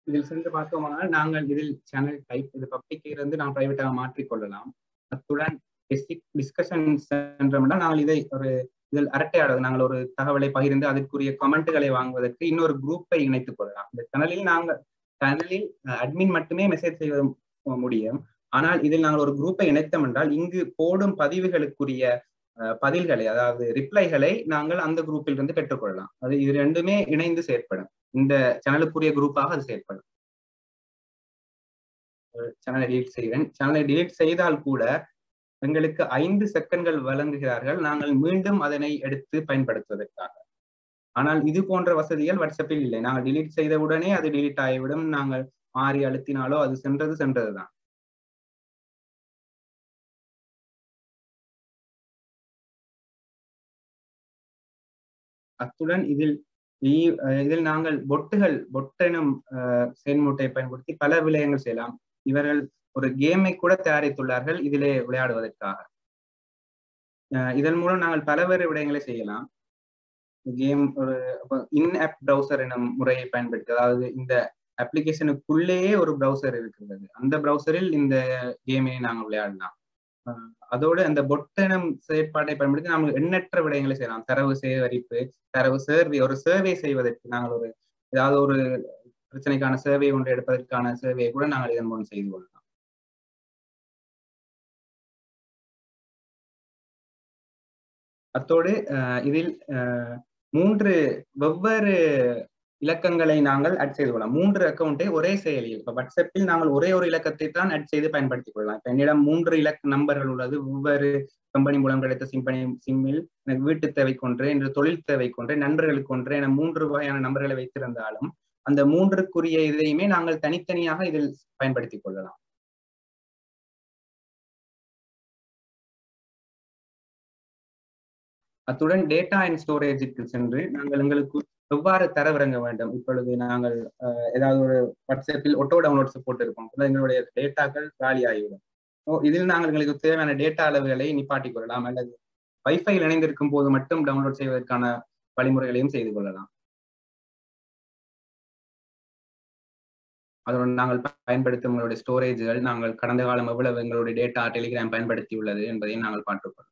இதில் சென்று பார்த்தோமானால் நாங்கள் இதில் சேனல் டைப் இது பப்ளிக் இருந்து நாம் பிரைவேட்டாக மாற்றிக்கொள்ளலாம் அத்துடன் டிஸ்கஷன் சென்றோம்னா நாங்கள் இதை ஒரு இதில் அரட்டையாடுவது நாங்கள் ஒரு தகவலை பகிர்ந்து அதற்குரிய கமெண்ட்டுகளை வாங்குவதற்கு இன்னொரு குரூப்பை இணைத்துக் கொள்ளலாம் இந்த சேனலில் நாங்கள் சேனலில் அட்மின் மட்டுமே மெசேஜ் செய்வது முடியும் ஆனால் இதில் நாங்கள் ஒரு குரூப்பை இணைத்தோம் என்றால் இங்கு போடும் பதிவுகளுக்குரிய பதில்களை அதாவது ரிப்ளைகளை நாங்கள் அந்த குரூப்பில் இருந்து பெற்றுக்கொள்ளலாம் அது இது ரெண்டுமே இணைந்து செயற்படும் இந்த சேனலுக்குரிய குரூப்பாக அது செயற்படும் சேனலை டிலீட் செய்கிறேன் சேனலை டிலீட் செய்தால் கூட எங்களுக்கு ஐந்து செகண்ட்கள் வழங்குகிறார்கள் நாங்கள் மீண்டும் அதனை எடுத்து பயன்படுத்துவதற்காக ஆனால் இது போன்ற வசதிகள் வாட்ஸ்அப்பில் இல்லை நாங்கள் டிலீட் செய்த உடனே அது டிலீட் ஆகிவிடும் நாங்கள் மாறி அழுத்தினாலோ அது சென்றது சென்றதுதான் அத்துடன் இதில் இதில் நாங்கள் பொட்டுகள் பொட்டெனும் செயல்முட்டை பயன்படுத்தி பல விடயங்கள் செய்யலாம் இவர்கள் ஒரு கேமை கூட தயாரித்துள்ளார்கள் இதிலே விளையாடுவதற்காக இதன் மூலம் நாங்கள் பலவேறு விடயங்களை செய்யலாம் கேம் ஒரு இன் ஆப் ப்ரௌசர் எனும் முறையை பயன்படுத்தி அதாவது இந்த அப்ளிகேஷனுக்குள்ளேயே ஒரு ப்ரௌசர் இருக்கிறது அந்த ப்ரௌசரில் இந்த கேமை நாங்கள் விளையாடலாம் அதோடு அந்த பொட்டனம் செயற்பாட்டை பயன்படுத்தி நாங்கள் எண்ணற்ற விடயங்களை செய்யலாம் தரவு சேகரிப்பு தரவு சர்வே ஒரு சர்வே செய்வதற்கு நாங்கள் ஒரு ஏதாவது ஒரு பிரச்சனைக்கான சேவை ஒன்று எடுப்பதற்கான சேவையை கூட நாங்கள் இதன் மூலம் செய்து கொள்ளலாம் அத்தோடு இதில் மூன்று வெவ்வேறு இலக்கங்களை நாங்கள் அட் செய்து கொள்ளலாம் மூன்று அக்கௌண்ட்டை ஒரே செயலியில் இப்போ வாட்ஸ்அப்பில் நாங்கள் ஒரே ஒரு இலக்கத்தை தான் அட் செய்து பயன்படுத்திக் கொள்ளலாம் இப்போ என்னிடம் மூன்று இலக்க நம்பர்கள் உள்ளது வெவ்வேறு கம்பெனி மூலம் கிடைத்த சிம்பனி சிம்மில் எனக்கு வீட்டு தேவை கொன்று என்று தொழில் தேவை கொன்று நண்பர்களுக்கு ஒன்று என மூன்று வகையான நம்பர்களை வைத்திருந்தாலும் அந்த மூன்றுக்குரிய இதையுமே நாங்கள் தனித்தனியாக இதில் பயன்படுத்திக் கொள்ளலாம் அத்துடன் டேட்டா அண்ட் ஸ்டோரேஜுக்கு சென்று நாங்கள் எங்களுக்கு எவ்வாறு தரவிறங்க வேண்டும் இப்பொழுது நாங்கள் ஏதாவது ஒரு வாட்ஸ்அப்பில் ஒட்டோ டவுன்லோட்ஸ் போட்டிருக்கோம் எங்களுடைய டேட்டாக்கள் காலி ஆகிவிடும் ஓ இதில் நாங்கள் எங்களுக்கு தேவையான டேட்டா அளவுகளை நிப்பாட்டிக் கொள்ளலாம் அல்லது வைஃபையில் இணைந்திருக்கும் போது மட்டும் டவுன்லோட் செய்வதற்கான வழிமுறைகளையும் செய்து கொள்ளலாம் அதோடு நாங்கள் பயன்படுத்தும் எங்களுடைய ஸ்டோரேஜ்கள் நாங்கள் கடந்த காலம் எவ்வளவு எங்களுடைய டேட்டா டெலிகிராம் பயன்படுத்தி உள்ளது என்பதையும் நாங்கள் பார்த்துக்கொள்ளலாம்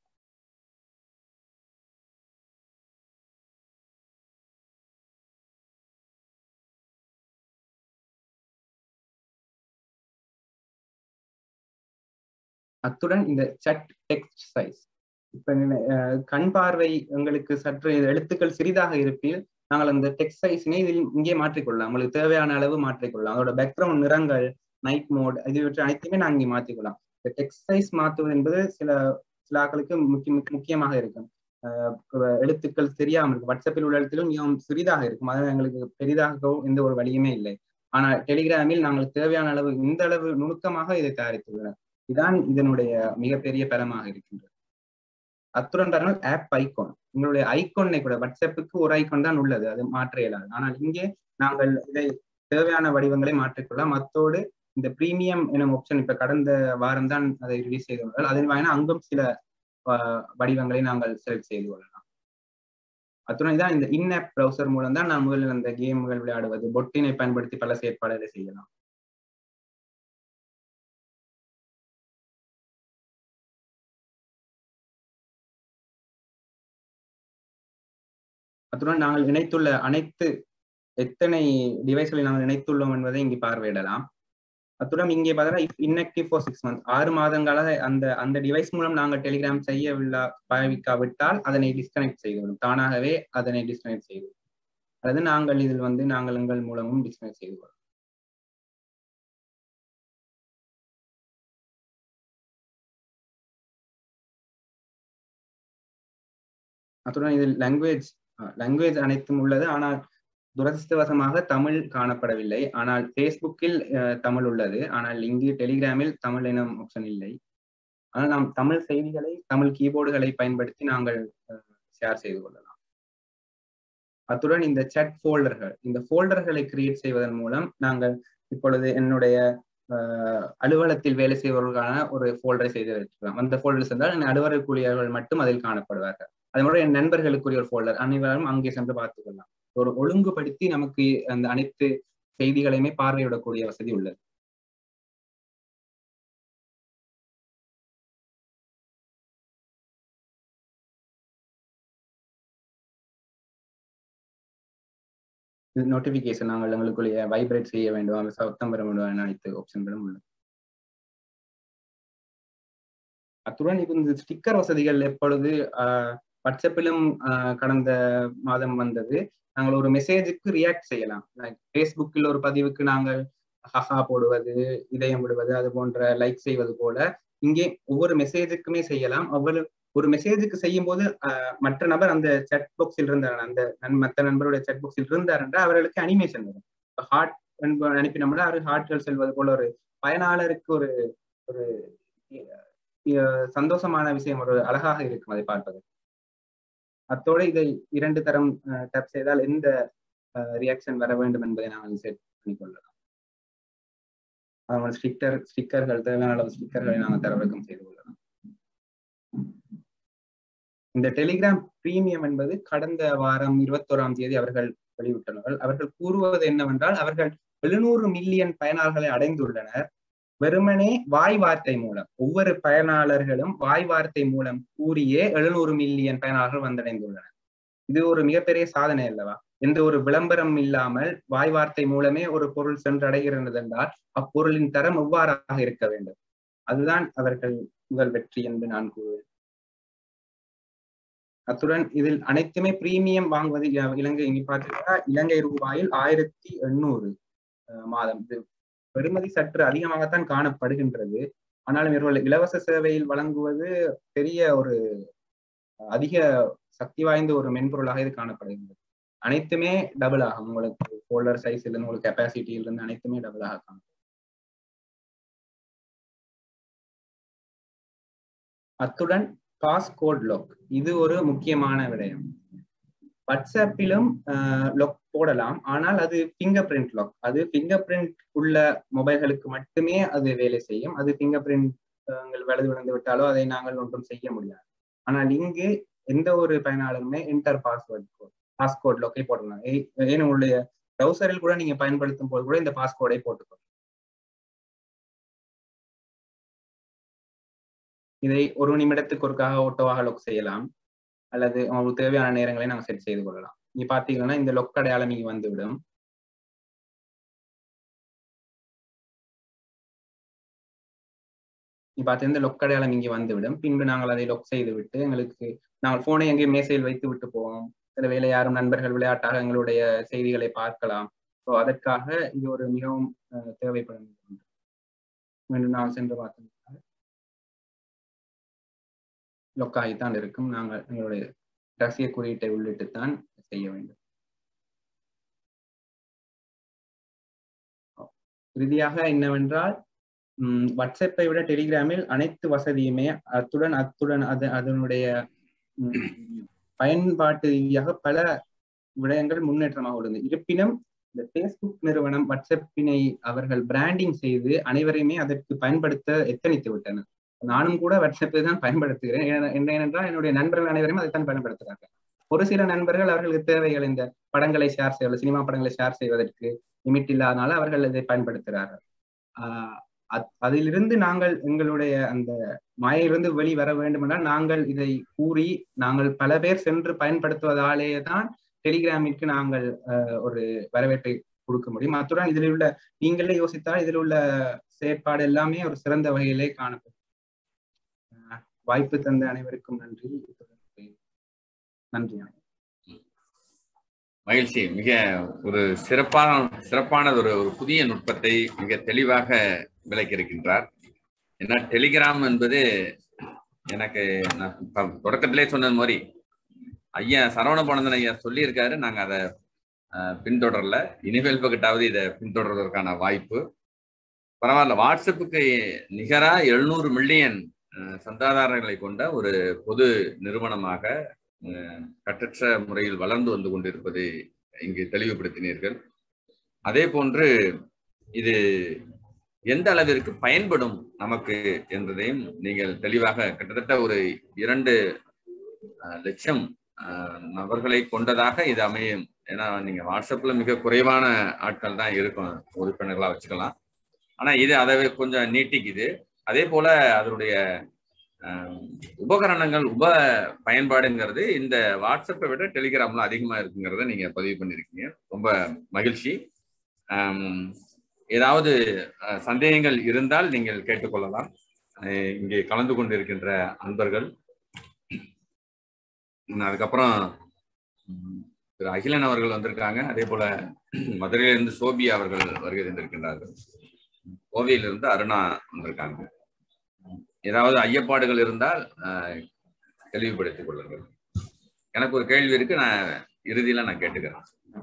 அத்துடன் இந்த சட் டெக்ஸ்ட் சைஸ் இப்ப கண் பார்வை உங்களுக்கு சற்று எழுத்துக்கள் சிறிதாக இருப்பில் நாங்கள் அந்த டெக்ஸ்ட் சைஸினை இதில் இங்கே மாற்றிக்கொள்ளலாம் உங்களுக்கு தேவையான அளவு மாற்றிக்கொள்ளலாம் அதோட பேக்ரவுண்ட் நிறங்கள் நைட் மோட் இதுவற்றை அனைத்துமே நான் இங்கே மாற்றிக்கொள்ளலாம் இந்த டெக்ஸ்ட் சைஸ் மாற்றுவது என்பது சில சில ஆக்களுக்கு முக்கிய முக்கியமாக இருக்கும் எழுத்துக்கள் தெரியாமல் இருக்கும் வாட்ஸ்அப்பில் உள்ள எழுத்துக்கள் மிகவும் சிறிதாக இருக்கும் அதனால் எங்களுக்கு பெரிதாகவும் எந்த ஒரு வழியுமே இல்லை ஆனால் டெலிகிராமில் நாங்கள் தேவையான அளவு இந்த அளவு நுணுக்கமாக இதை தயாரித்துள்ளனர் இதுதான் இதனுடைய மிகப்பெரிய பலமாக இருக்கின்றது அத்துடன் பாருங்கள் ஆப் ஐகான் உங்களுடைய ஐகானை கூட வாட்ஸ்அப்புக்கு ஒரு ஐகான் தான் உள்ளது அது மாற்ற இயலாது ஆனால் இங்கே நாங்கள் இதை தேவையான வடிவங்களை மாற்றிக்கொள்ளலாம் அத்தோடு இந்த பிரீமியம் எனும் ஆப்ஷன் இப்ப கடந்த வாரம் தான் அதை ரிலீஸ் செய்துள்ளார்கள் அதன் வாயினா அங்கும் சில வடிவங்களை நாங்கள் செலக்ட் செய்து கொள்ளலாம் அத்துடன் இதான் இந்த இன் ஆப் ப்ரௌசர் மூலம் தான் நான் முதலில் அந்த கேம்கள் விளையாடுவது பொட்டினை பயன்படுத்தி பல செயற்பாடுகளை செய்யலாம் அத்துடன் நாங்கள் இணைத்துள்ள அனைத்து எத்தனை டிவைஸ்களை நாங்கள் இணைத்துள்ளோம் என்பதை இங்கே பார்வையிடலாம் அத்துடன் இங்கே பார்த்தா இன்னக்டிவ் ஃபார் சிக்ஸ் மந்த் ஆறு மாதங்களாக அந்த அந்த டிவைஸ் மூலம் நாங்கள் டெலிகிராம் செய்யவில்லா பாவிக்காவிட்டால் அதனை டிஸ்கனெக்ட் செய்துவிடும் தானாகவே அதனை டிஸ்கனெக்ட் செய்து அல்லது நாங்கள் இதில் வந்து நாங்கள் எங்கள் மூலமும் டிஸ்கனெக்ட் செய்து கொள்ளும் அத்துடன் இதில் லாங்குவேஜ் லாங்குவேஜ் அனைத்தும் உள்ளது ஆனால் துரதிருஷ்டவசமாக தமிழ் காணப்படவில்லை ஆனால் ஃபேஸ்புக்கில் தமிழ் உள்ளது ஆனால் இங்கு டெலிகிராமில் தமிழ் எனும் ஆப்ஷன் இல்லை ஆனால் நாம் தமிழ் செய்திகளை தமிழ் கீபோர்டுகளை பயன்படுத்தி நாங்கள் ஷேர் செய்து கொள்ளலாம் அத்துடன் இந்த சட் ஃபோல்டர்கள் இந்த ஃபோல்டர்களை கிரியேட் செய்வதன் மூலம் நாங்கள் இப்பொழுது என்னுடைய அலுவலகத்தில் வேலை செய்பவர்களுக்கான ஒரு ஃபோல்டரை செய்து வைக்கலாம் அந்த ஃபோல்டர்ஸ் என்றால் என் அலுவலக ஊழியர்கள் மட்டும் அதில் காணப்படுவார்கள் அதே மாதிரி என் நண்பர்களுக்குரிய ஒரு ஃபோல்டர் அனைவரும் அங்கே சென்று பார்த்துக் கொள்ளலாம் ஒரு ஒழுங்குபடுத்தி நமக்கு அந்த அனைத்து செய்திகளையுமே பார்வையிடக்கூடிய வசதி உள்ளது நோட்டிபிகேஷன் நாங்கள் எங்களுக்குள்ளே வைப்ரேட் செய்ய வேண்டும் சத்தம் பெற வேண்டும் அனைத்து ஆப்ஷன்களும் உள்ளது அத்துடன் இது இந்த ஸ்டிக்கர் வசதிகள் எப்பொழுது வாட்ஸ்அப்பிலும் கடந்த மாதம் வந்தது நாங்கள் ஒரு மெசேஜுக்கு ரியாக்ட் செய்யலாம் ஃபேஸ்புக்கில் ஒரு பதிவுக்கு நாங்கள் ஹஹா போடுவது இதயம் விடுவது அது போன்ற லைக் செய்வது போல இங்கே ஒவ்வொரு மெசேஜுக்குமே செய்யலாம் அவ்வளவு ஒரு மெசேஜுக்கு செய்யும் போது மற்ற நபர் அந்த செட் பாக்ஸில் இருந்தார் அந்த மற்ற நண்பருடைய செட் பாக்ஸில் இருந்தார் என்றால் அவர்களுக்கு அனிமேஷன் வரும் ஹார்ட் அனுப்பினோம்னா அவர் ஹார்ட்கள் செல்வது போல ஒரு பயனாளருக்கு ஒரு ஒரு சந்தோஷமான விஷயம் ஒரு அழகாக இருக்கும் அதை பார்ப்பது அத்தோடு இதை இரண்டு தரம் டப் செய்தால் எந்த ரியாக்ஷன் வர வேண்டும் என்பதை நாங்கள் செட் பண்ணிக்கொள்ளலாம் அவங்க ஸ்டிக்கர் ஸ்டிக்கர்கள் தேவையான அளவு ஸ்டிக்கர்களை நாங்கள் தரவிறக்கம் செய்து கொள்ளலாம் இந்த டெலிகிராம் பிரீமியம் என்பது கடந்த வாரம் இருபத்தோராம் தேதி அவர்கள் வெளியிட்டுள்ளார்கள் அவர்கள் கூறுவது என்னவென்றால் அவர்கள் எழுநூறு மில்லியன் பயனாளர்களை அடைந்துள்ளனர் வெறுமனே வாய் வார்த்தை மூலம் ஒவ்வொரு பயனாளர்களும் வாய் வார்த்தை மூலம் கூறியே எழுநூறு மில்லியன் பயனாளர்கள் வந்தடைந்துள்ளனர் இது ஒரு மிகப்பெரிய சாதனை அல்லவா எந்த ஒரு விளம்பரம் இல்லாமல் வாய் வார்த்தை மூலமே ஒரு பொருள் சென்றடைகிறது என்றால் அப்பொருளின் தரம் எவ்வாறாக இருக்க வேண்டும் அதுதான் அவர்கள் முதல் வெற்றி என்று நான் கூறுவேன் அத்துடன் இதில் அனைத்துமே பிரீமியம் வாங்குவது இலங்கை இங்க பார்த்தீங்கன்னா இலங்கை ரூபாயில் ஆயிரத்தி எண்ணூறு மாதம் இது பெறுமதி சற்று அதிகமாகத்தான் காணப்படுகின்றது ஆனாலும் இவர்கள் இலவச சேவையில் வழங்குவது பெரிய ஒரு அதிக சக்தி வாய்ந்த ஒரு மென்பொருளாக இது காணப்படுகின்றது அனைத்துமே டபுள் ஆகும் உங்களுக்கு ஃபோல்டர் சைஸ்ல இருந்து உங்களுக்கு கெப்பாசிட்டியில இருந்து அனைத்துமே டபுள் ஆக காணும் அத்துடன் பாஸ்கோட் லாக் இது ஒரு முக்கியமான விடயம் வாட்ஸ்அப்பிலும் லாக் போடலாம் ஆனால் அது ஃபிங்கர் பிரிண்ட் லாக் அது ஃபிங்கர் பிரிண்ட் உள்ள மொபைல்களுக்கு மட்டுமே அது வேலை செய்யும் அது ஃபிங்கர் பிரிண்ட் வலது விழுந்து விட்டாலோ அதை நாங்கள் ஒன்றும் செய்ய முடியாது ஆனால் இங்கு எந்த ஒரு பயனாளருமே இன்டர் பாஸ்வேர்ட் பாஸ்கோட் லாக்கை போடலாம் ஏன் உங்களுடைய ப்ரௌசரில் கூட நீங்க பயன்படுத்தும் போது கூட இந்த பாஸ்கோடை போட்டுக்கணும் இதை ஒரு நிமிடத்துக்கு ஒருக்காக ஓட்டோவாக லொக் செய்யலாம் அல்லது உங்களுக்கு தேவையான நேரங்களை நாங்கள் செட் செய்து கொள்ளலாம் நீங்க பாத்தீங்கன்னா இந்த லொக் அடையாளம் இங்க வந்துவிடும் நீ பார்த்து இந்த லொக் அடையாளம் இங்கே வந்துவிடும் பின்பு நாங்கள் அதை லொக் செய்து விட்டு எங்களுக்கு நாங்கள் போனை எங்கேயும் மேசையில் வைத்து விட்டு போவோம் சில வேலை யாரும் நண்பர்கள் விளையாட்டாக எங்களுடைய செய்திகளை பார்க்கலாம் ஸோ அதற்காக இது ஒரு மிகவும் தேவைப்படும் மீண்டும் நான் சென்று பார்த்தோம் லொக்காகித்தான் இருக்கும் நாங்கள் எங்களுடைய ரகசிய குறியீட்டை உள்ளிட்டுத்தான் செய்ய வேண்டும் இறுதியாக என்னவென்றால் வாட்ஸ்அப்பை விட டெலிகிராமில் அனைத்து வசதியுமே அத்துடன் அத்துடன் அது அதனுடைய பயன்பாட்டு ரீதியாக பல விடயங்கள் முன்னேற்றமாக உள்ளது இருப்பினும் இந்த பேஸ்புக் நிறுவனம் வாட்ஸ்அப்பினை அவர்கள் பிராண்டிங் செய்து அனைவரையுமே அதற்கு பயன்படுத்த எத்தனித்து விட்டனர் நானும் கூட வாட்ஸ்அப்பை தான் பயன்படுத்துகிறேன் ஏனென்றால் என்னுடைய நண்பர்கள் அனைவரும் அதைத்தான் பயன்படுத்துகிறார்கள் ஒரு சில நண்பர்கள் அவர்களுக்கு தேவைகள் இந்த படங்களை ஷேர் செய்வது சினிமா படங்களை ஷேர் செய்வதற்கு லிமிட் இல்லாதனால அவர்கள் இதை பயன்படுத்துகிறார்கள் ஆஹ் அதிலிருந்து நாங்கள் எங்களுடைய அந்த மாயிலிருந்து வெளி வர வேண்டும் என்றால் நாங்கள் இதை கூறி நாங்கள் பல பேர் சென்று பயன்படுத்துவதாலேயே தான் டெலிகிராமிற்கு நாங்கள் ஒரு வரவேற்பை கொடுக்க முடியும் அத்துடன் இதில் உள்ள நீங்களே யோசித்தால் இதில் உள்ள செயற்பாடு எல்லாமே ஒரு சிறந்த வகையிலே காணப்படும் வாய்ப்பு தந்த அனைவருக்கும் நன்றி நன்றி மகிழ்ச்சி மிக ஒரு சிறப்பான சிறப்பான ஒரு ஒரு புதிய நுட்பத்தை மிக தெளிவாக விளக்கியிருக்கின்றார் ஏன்னா டெலிகிராம் என்பது எனக்கு நான் தொடக்கத்திலே சொன்னது மாதிரி ஐயா சரவண பணந்தன் ஐயா சொல்லியிருக்காரு நாங்க அதை பின்தொடரல இனிமேல் பக்கத்தாவது இதை பின்தொடர்வதற்கான வாய்ப்பு பரவாயில்ல வாட்ஸ்அப்புக்கு நிகரா எழுநூறு மில்லியன் சந்தாதாரர்களை கொண்ட ஒரு பொது நிறுவனமாக கட்டற்ற முறையில் வளர்ந்து வந்து கொண்டிருப்பதை இங்கு தெளிவுபடுத்தினீர்கள் அதே போன்று இது எந்த அளவிற்கு பயன்படும் நமக்கு என்பதையும் நீங்கள் தெளிவாக கிட்டத்தட்ட ஒரு இரண்டு லட்சம் நபர்களை கொண்டதாக இது அமையும் ஏன்னா நீங்க வாட்ஸ்அப்ல மிக குறைவான ஆட்கள் தான் இருக்கும் உறுப்பினர்களா வச்சுக்கலாம் ஆனா இது அதை கொஞ்சம் நீட்டிக்குது அதே போல அதனுடைய ஆஹ், உபகரணங்கள் உப பயன்பாடுங்கிறது இந்த வாட்ஸ்அப்பை விட டெலிகிராம்ல அதிகமா இருக்குங்கிறத நீங்க பதிவு பண்ணிருக்கீங்க ரொம்ப மகிழ்ச்சி ஆம், ஏதாவது அஹ், சந்தேகங்கள் இருந்தால் நீங்கள் கேட்டுக்கொள்ளலாம் அஹ், இங்கே கலந்து கொண்டிருக்கின்ற அன்பர்கள் உம், அதுக்கப்புறம் உம், திரு அகிலன் அவர்கள் வந்திருக்காங்க அதே போல மதுரையிலிருந்து சோபியா அவர்கள் வருகை தந்திருக்கின்றார்கள் கோவையிலிருந்து அருணா வந்திருக்காங்க ஏதாவது ஐயப்பாடுகள் இருந்தால் அஹ், தெளிவுபடுத்திக் கொள்ளுங்கள் எனக்கு ஒரு கேள்வி இருக்கு நான் இறுதியில நான் கேட்டுக்கிறேன்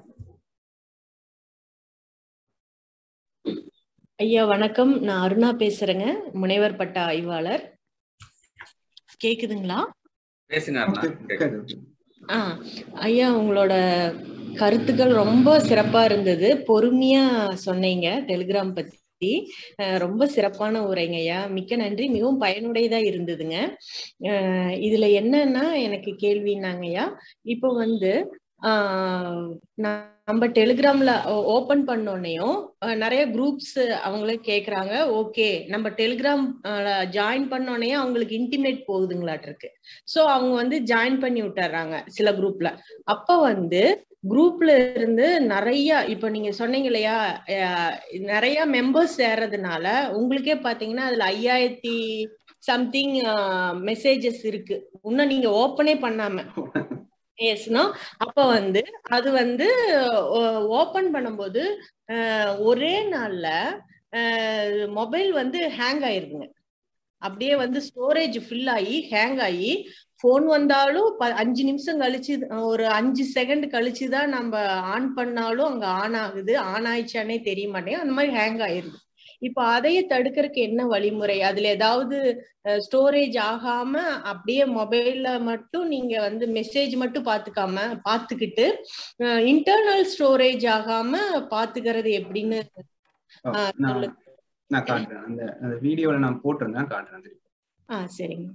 ஐயா வணக்கம் நான் அருணா பேசுறேங்க முனைவர் பட்ட ஆய்வாளர் கேக்குதுங்களா பேசுங்க அருணா கேக்குது. ஆ ஐயா உங்களோட கருத்துக்கள் ரொம்ப சிறப்பா இருந்தது பொறுமையா சொன்னீங்க டெலிகிராம் பத்தி அஹ் ரொம்ப சிறப்பான உரைங்க ஐயா மிக்க நன்றி மிகவும் பயனுடையதா இருந்ததுங்க அஹ் இதுல என்னன்னா எனக்கு கேள்வின்னாங்க ஐயா இப்போ வந்து ஆஹ் நம்ம டெலிகிராம்ல ஓபன் பண்ணோன்னையும் அஹ் நிறைய குரூப்ஸ் அவங்களே கேக்குறாங்க ஓகே நம்ம டெலிகிராம் ஜாயின் பண்ணோடனே அவங்களுக்கு இன்டிமேட் போகுதுங்களாட்டு இருக்கு சோ அவங்க வந்து ஜாயின் பண்ணி விட்டுறாங்க சில குரூப்ல அப்ப வந்து குரூப்ல இருந்து நிறைய இப்ப நீங்க சொன்னீங்க இல்லையா அஹ் நிறைய மெம்பர்ஸ் சேர்றதுனால உங்களுக்கே பாத்தீங்கன்னா அதுல ஐயாயிரத்தி சம்திங் மெசேஜஸ் இருக்கு இன்னும் நீங்க ஓப்பனே பண்ணாம எஸ்னோ அப்ப வந்து அது வந்து ஓபன் பண்ணும்போது அஹ், ஒரே நாள்ல மொபைல் வந்து ஹேங் ஆயிருதுங்க அப்படியே வந்து ஸ்டோரேஜ் ஃபில் ஆகி ஹேங் ஆகி ஃபோன் வந்தாலும் ப- அஞ்சு நிமிஷம் கழிச்சு ஒரு அஞ்சு செகண்ட் கழிச்சு தான் நம்ம ஆன் பண்ணாலும் அங்க ஆன் ஆகுது ஆன் ஆயிடுச்சானே தெரிய மாட்டேங்குது அந்த மாதிரி ஹேங் ஆயிருது இப்போ அதையே தடுக்கிறதுக்கு என்ன வழிமுறை அதுல ஏதாவது ஸ்டோரேஜ் ஆகாம அப்படியே மொபைல்ல மட்டும் நீங்க வந்து மெசேஜ் மட்டும் பாத்துக்காம பாத்துக்கிட்டு இன்டர்னல் ஸ்டோரேஜ் ஆகாம பாத்துக்கிறது எப்படின்னு ஓ, ஆஹ் நான் சொல்லுங்க. நான் காட்டுறேன் அந்த அந்த வீடியோல நான் போட்டிருந்தேன் காட்டுறேன் திருப்பி. ஆ சரிங்க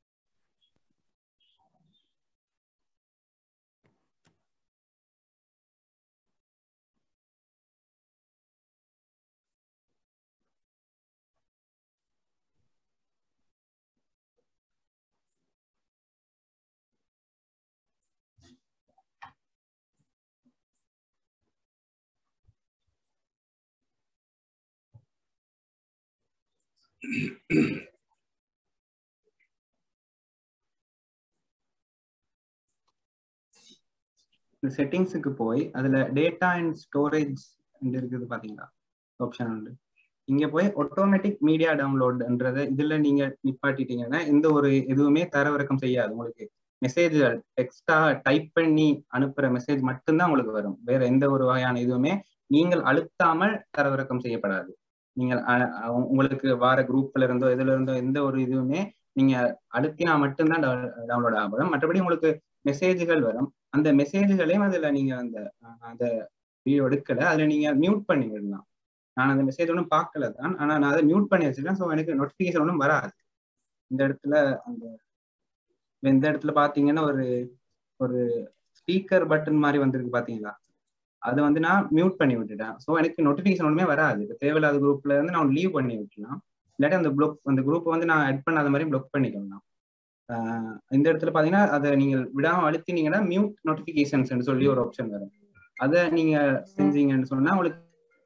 இந்த செட்டிங்ஸுக்கு போய் அதுல டேட்டா அண்ட் ஸ்டோரேஜ் இருக்குது பாத்தீங்களா ஆப்ஷன் உண்டு இங்க போய் ஆட்டோமேட்டிக் மீடியா டவுன்லோட்ன்றத இதுல நீங்க நிப்பாட்டிட்டீங்கன்னா எந்த ஒரு எதுவுமே தரவிறக்கம் செய்யாது உங்களுக்கு மெசேஜ்கள் டெக்ஸ்டா டைப் பண்ணி அனுப்புற மெசேஜ் மட்டும்தான் உங்களுக்கு வரும் வேற எந்த ஒரு வகையான இதுவுமே நீங்கள் அழுத்தாமல் தரவிறக்கம் செய்யப்படாது நீங்கள் அ- அ- உங்களுக்கு வார குரூப்ல இருந்தோ இதுல இருந்தோ எந்த ஒரு இதுவுமே நீங்க அழுத்தினா மட்டும்தான் டவுன்லோட் ஆகப்படும் மற்றபடி உங்களுக்கு மெசேஜ்கள் வரும் அந்த மெசேஜ்களையும் அதுல நீங்க அந்த அஹ், அந்த வீடியோ எடுக்கல அதுல நீங்க மியூட் பண்ணி விடலாம் நான் அந்த மெசேஜ் ஒன்றும் பார்க்கல தான் ஆனா நான் அதை மியூட் பண்ணி வச்சிருக்கேன் ஸோ எனக்கு நோட்டிஃபிகேஷன் ஒன்றும் வராது இந்த இடத்துல அந்த இந்த இடத்துல பாத்தீங்கன்னா ஒரு ஒரு ஸ்பீக்கர் பட்டன் மாதிரி வந்திருக்கு பாத்தீங்களா அதை வந்து நான் மியூட் பண்ணி விட்டுட்டேன் ஸோ எனக்கு நோட்டிஃபிகேஷன் ஒன்றுமே வராது இப்ப தேவையில்லாத குரூப்ல இருந்து நான் லீவ் பண்ணி விட்டுலாம் இல்லாட்டி அந்த ப்ளொக் அந்த குரூப்பை வந்து நான் ஆட் பண்ணாத மாதிரி ப்ளொக் பண்ணிக்கலாம் ஆஹ் இந்த இடத்துல பாத்தீங்கன்னா அதை நீங்கள் விடாம அழுத்தினீங்கன்னா மியூட் நோட்டிபிகேஷன்ஸ் சொல்லி ஒரு ஆப்ஷன் வரும் அதை நீங்க செஞ்சீங்கன்னு சொன்னா உங்களுக்கு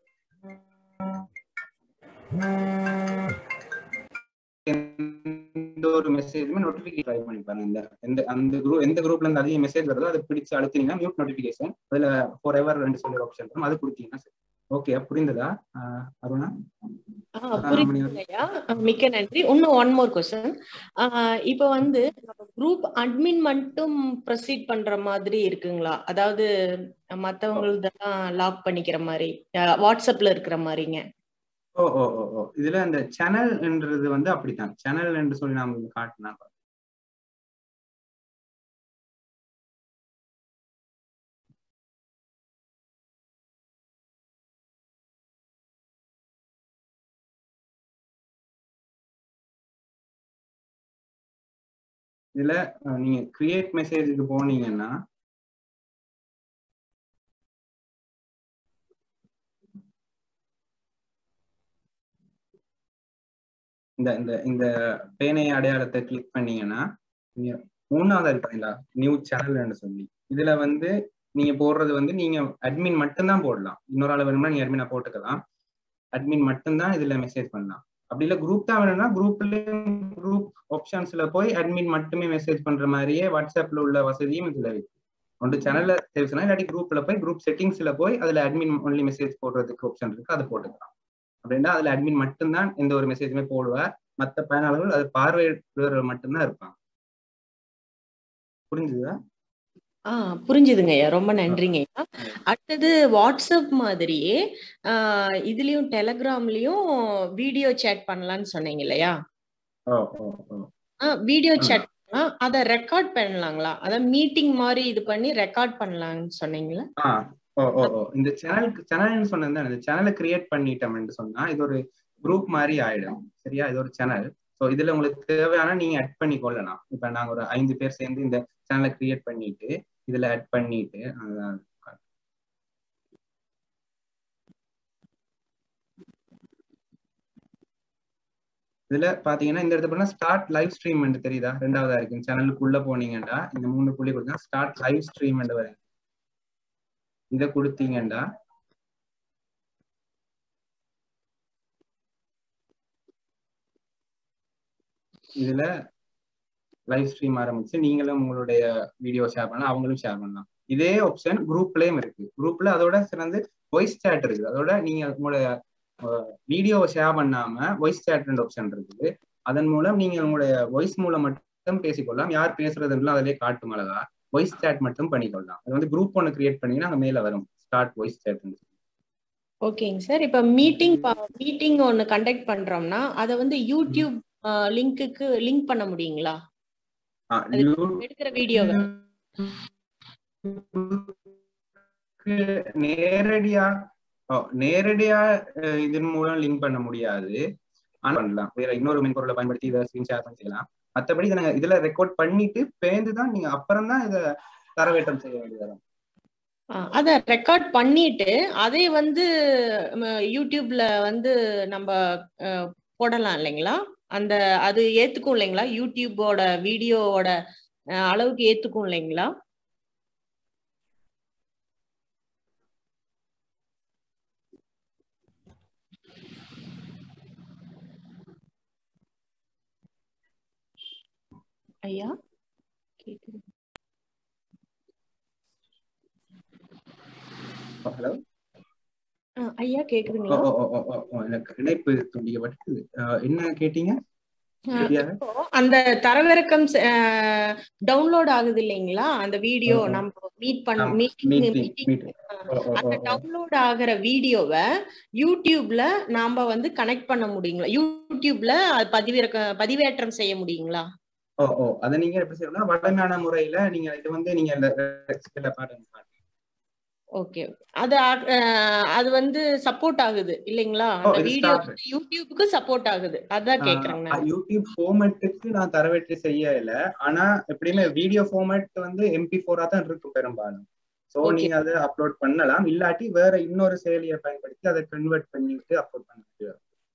எந்த ஒரு மெசேஜுமே நோட்டிபிகேஷன் ட்ரை பண்ணி பாருங்க இந்த எந்த அந்த குரூப் எந்த குரூப்ல இருந்து அதிக மெசேஜ் வருதோ அதை பிடிச்சு அழுத்தினீங்கன்னா மியூட் நோட்டிபிகேஷன் அதுல ஃபார் எவர் ரெண்டு சொல்லி ஆப்ஷன் வரும் அது கொடுத்தீங்கன்னா ஓகே புரிந்ததா ஆஹ் அருணா ஆ, புரியுதுங்க ஐயா ஆ, மிக்க நன்றி இன்னும் ஒன் மோர் கொஸ்டின் இப்போ வந்து குரூப் அட்மின் மட்டும் ப்ரொசீட் பண்ற மாதிரி இருக்குங்களா அதாவது மத்தவங்களதெல்லாம் லாக் பண்ணிக்கிற மாதிரி ஆ, வாட்ஸ்அப்ல இருக்கிற மாதிரிங்க ஓ ஓ ஓ ஓ இதுல அந்த சேனல்ன்றது வந்து அப்படித்தான் சேனல் என்று சொல்லி நாம இங்க காட்டினா இதுல அஹ், நீங்க கிரியேட் மெசேஜுக்கு போனீங்கன்னா இந்த இந்த இந்த பேனை அடையாளத்தை கிளிக் பண்ணீங்கன்னா நீங்க மூணாவது இருப்பாங்களா நியூ சேனல்னு சொல்லி இதுல வந்து நீங்க போடுறது வந்து நீங்க அட்மின் மட்டும்தான் போடலாம் இன்னொரு ஆள் வேணும்னா நீங்க அட்மினா போட்டுக்கலாம் அட்மின் மட்டும்தான் இதுல மெசேஜ் பண்ணலாம் அப்படி இல்ல குரூப் தான் வேணும்னா குரூப்ல குரூப் ஆப்ஷன்ஸ்ல போய் அட்மின் மட்டுமே மெசேஜ் பண்ற மாதிரியே வாட்ஸ்அப்ல உள்ள வசதியும் இதுல இருக்கு ஒன்று சேனல்ல தேவைச்சுனா இல்லாட்டி குரூப்ல போய் குரூப் செட்டிங்ஸ்ல போய் அதுல அட்மின் ஒன்லி மெசேஜ் போடுறதுக்கு ஆப்ஷன் இருக்கு அதை போட்டுக்கலாம் அப்படின்னா அதுல அட்மின் மட்டும்தான் எந்த ஒரு மெசேஜுமே போடுவார் மற்ற பயனாளர்கள் அது பார்வையிடுறவர் மட்டும்தான் இருப்பாங்க புரிஞ்சுதா ஆஹ் புரிஞ்சுதுங்க ஐயா ரொம்ப நன்றிங்க ஐயா அடுத்தது வாட்ஸ்அப் மாதிரியே ஆஹ் இதுலயும் டெலகிராம்லயும் வீடியோ சேட் பண்ணலாம்னு சொன்னீங்க இல்லையா ஓ ஓ ஓ வீடியோ ஆமா. சேட் அத ரெக்கார்ட் பண்ணலாங்களா அதான் மீட்டிங் மாதிரி இது பண்ணி ரெக்கார்ட் பண்ணலாம்னு சொன்னீங்களா ஆ ஓ ஓ ஓ இந்த சேனலுக்கு சேனல்னு சொன்னது இந்த சேனலை கிரியேட் பண்ணிட்டோம்னு சொன்னா இது ஒரு குரூப் மாதிரி ஆயிடும் சரியா இது ஒரு சேனல் ஸோ இதுல உங்களுக்கு தேவையான நீங்க ஆட் பண்ணி கொள்ளலாம் இப்ப நாங்க ஒரு ஐந்து பேர் சேர்ந்து இந்த சேனலை கிரியேட் பண்ணிட்டு இதுல ஆட் பண்ணிட்டு அதான் இதுல பாத்தீங்கன்னா இந்த இடத்துல பண்ணா ஸ்டார்ட் லைவ் ஸ்ட்ரீம் தெரியுதா ரெண்டாவதா இருக்கு சேனலுக்குள்ள போனீங்கன்னா இந்த மூணு புள்ளி கொடுத்தா ஸ்டார்ட் லைவ் ஸ்ட்ரீம் வருது இத கொடுத்தீங்கன்னா இதுல லைவ் ஸ்ட்ரீம் ஆரம்பிச்சு நீங்களும் உங்களுடைய வீடியோ ஷேர் பண்ணலாம் அவங்களும் ஷேர் பண்ணலாம் இதே ஆப்ஷன் குரூப்லயும் இருக்கு குரூப்ல அதோட சிறந்து வாய்ஸ் சேட் இருக்குது அதோட நீங்க உங்களுடைய வீடியோவை ஷேர் பண்ணாம வாய்ஸ் சேட் ஆப்ஷன் இருக்குது அதன் மூலம் நீங்க உங்களுடைய வாய்ஸ் மூலம் மட்டும் பேசிக்கொள்ளலாம் யார் பேசுறதுலாம் அதிலே காட்டும் அழகா வாய்ஸ் சேட் மட்டும் பண்ணிக்கொள்ளலாம் அது வந்து குரூப் ஒன்று கிரியேட் பண்ணீங்கன்னா அங்க மேல வரும் ஸ்டார்ட் வாய்ஸ் சேட் ஓகேங்க சார் இப்ப மீட்டிங் மீட்டிங் ஒன்னு கண்டக்ட் பண்றோம்னா அத வந்து யூடியூப் லிங்க்குக்கு லிங்க் பண்ண முடியுங்களா எடுக்கிற வீடியோவை நேரடியா நேரடியா இதன் மூலம் லிங்க் பண்ண முடியாது ஆனா பண்ணலாம் வேற இன்னொரு மென்பொருளை பயன்படுத்தி இதை ஸ்கிரீன் ஷேர் பண்ணிக்கலாம் மற்றபடி இதை நாங்க இதுல ரெக்கார்ட் பண்ணிட்டு பேந்து தான் நீங்க அப்புறம் தான் இதை தரவேற்றம் செய்ய வேண்டியது அத ரெக்கார்ட் பண்ணிட்டு அதே வந்து யூடியூப்ல வந்து நம்ம போடலாம் இல்லைங்களா அந்த அது ஏத்துக்கும் இல்லைங்களா யூடியூபோட வீடியோவோட அளவுக்கு ஏத்துக்கும் இல்லைங்களா ஐயா கேக்குது ஹலோ ஐயா கேக்குதுங்களா எனக்கு இணைப்பு துண்டிக்கப்பட்டது என்ன கேட்டீங்க அந்த தரவிறக்கம் டவுன்லோட் ஆகுது இல்லைங்களா அந்த வீடியோ நம்ம மீட் பண்ண மீட்டிங் மீட்டிங் அந்த டவுன்லோட் ஆகிற வீடியோவை யூடியூப்ல நாம வந்து கனெக்ட் பண்ண முடியுங்களா யூடியூப்ல பதிவிறக்க பதிவேற்றம் செய்ய முடியுங்களா ஓ ஓ அதை நீங்க எப்படி செய்யணும்னா வளமையான முறையில நீங்க இது வந்து நீங்க பாருங்க ஓகே அது அது வந்து சப்போர்ட் ஆகுது இல்லைங்களா அந்த வீடியோ யூடியூபுக்கு சப்போர்ட் ஆகுது அதான் கேக்குறேங்க யூடியூப் ஃபார்மேட்டுக்கு நான் தரவேற்று செய்யல ஆனா எப்படியுமே வீடியோ ஃபார்மேட் வந்து எம்பி ஃபோரா தான் இருக்கும் பெரும்பாலும் சோ நீங்க அதை அப்லோட் பண்ணலாம் இல்லாட்டி வேற இன்னொரு செயலியை பயன்படுத்தி அதை கன்வெர்ட் பண்ணிட்டு அப்லோட் பண்ண முடியாது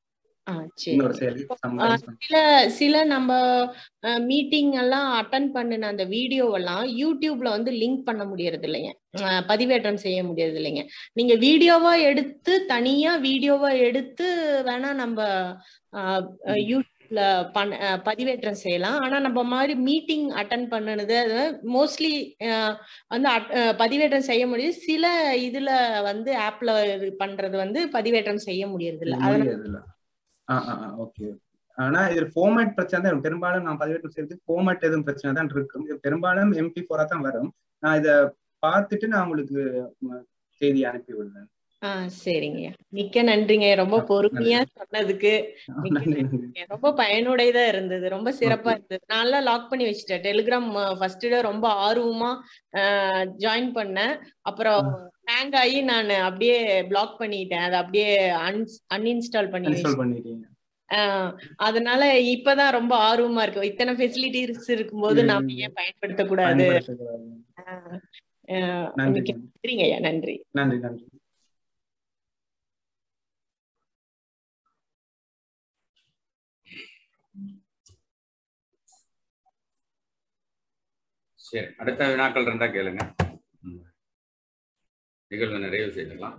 சில சில நம்ம மீட்டிங் எல்லாம் அட்டன் பண்ணின அந்த வீடியோவெல்லாம் யூடியூப்ல வந்து லிங்க் பண்ண முடியறது இல்லைங்க பதிவேற்றம் செய்ய முடியறது இல்லைங்க நீங்க வீடியோவா எடுத்து தனியா வீடியோவா எடுத்து வேணா நம்ம யூடியூப்ல பண்ண பதிவேற்றம் செய்யலாம் ஆனா நம்ம மாதிரி மீட்டிங் அட்டன் பண்ணினது மோஸ்ட்லி வந்து பதிவேற்றம் செய்ய முடியுது சில இதுல வந்து ஆப்ல பண்றது வந்து பதிவேற்றம் செய்ய முடியறது இல்லை அதனால ஓகே ஆனா இது ஃபார்மேட் பிரச்சனை தான் பெரும்பாலும் நான் பதிவேற்றம் செய்யறதுக்கு ஃபார்மேட் எதுவும் பிரச்சனை தான் இருக்கும் இது பெரும்பாலும் எம்பி ஃபோரா தான் வரும் நான் இத பார்த்துட்டு நான் உங்களுக்கு செய்தி அனுப்பி விடுறேன் ஆஹ் சரிங்க மிக்க நன்றிங்க ரொம்ப பொறுமையா சொன்னதுக்கு ரொம்ப பயனுடையதா இருந்தது ரொம்ப சிறப்பா இருந்தது நான் லாக் பண்ணி வச்சுட்டேன் டெலிகிராம் ஃபர்ஸ்ட் ரொம்ப ஆர்வமா ஜாயின் பண்ணேன் அப்புறம் ஹேங் ஆகி நான் அப்படியே பிளாக் பண்ணிட்டேன் அதை அப்படியே அன்இன்ஸ்டால் பண்ணி அதனால இப்பதான் ரொம்ப ஆர்வமா இருக்கு இத்தனை ஃபெசிலிட்டிஸ் இருக்கும்போது நாம ஏன் பயன்படுத்தக்கூடாது நன்றிங்க ஐயா நன்றி நன்றி நன்றி சரி அடுத்த வினாக்கள் இருந்தா கேளுங்க ம். நிகழ்வு நிறைவு செய்யலாம்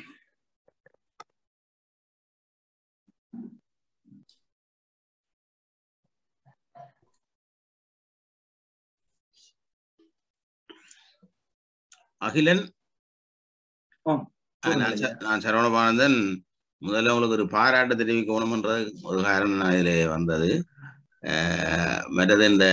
அகிலன் ஆம். ஆ, நான் ச- நான் சரவணபானந்தன் முதல்ல உங்களுக்கு ஒரு பாராட்டு தெரிவிக்கணும்ன்றது ஒரு காரணம் இதில் வந்தது அஹ், மற்றது இந்த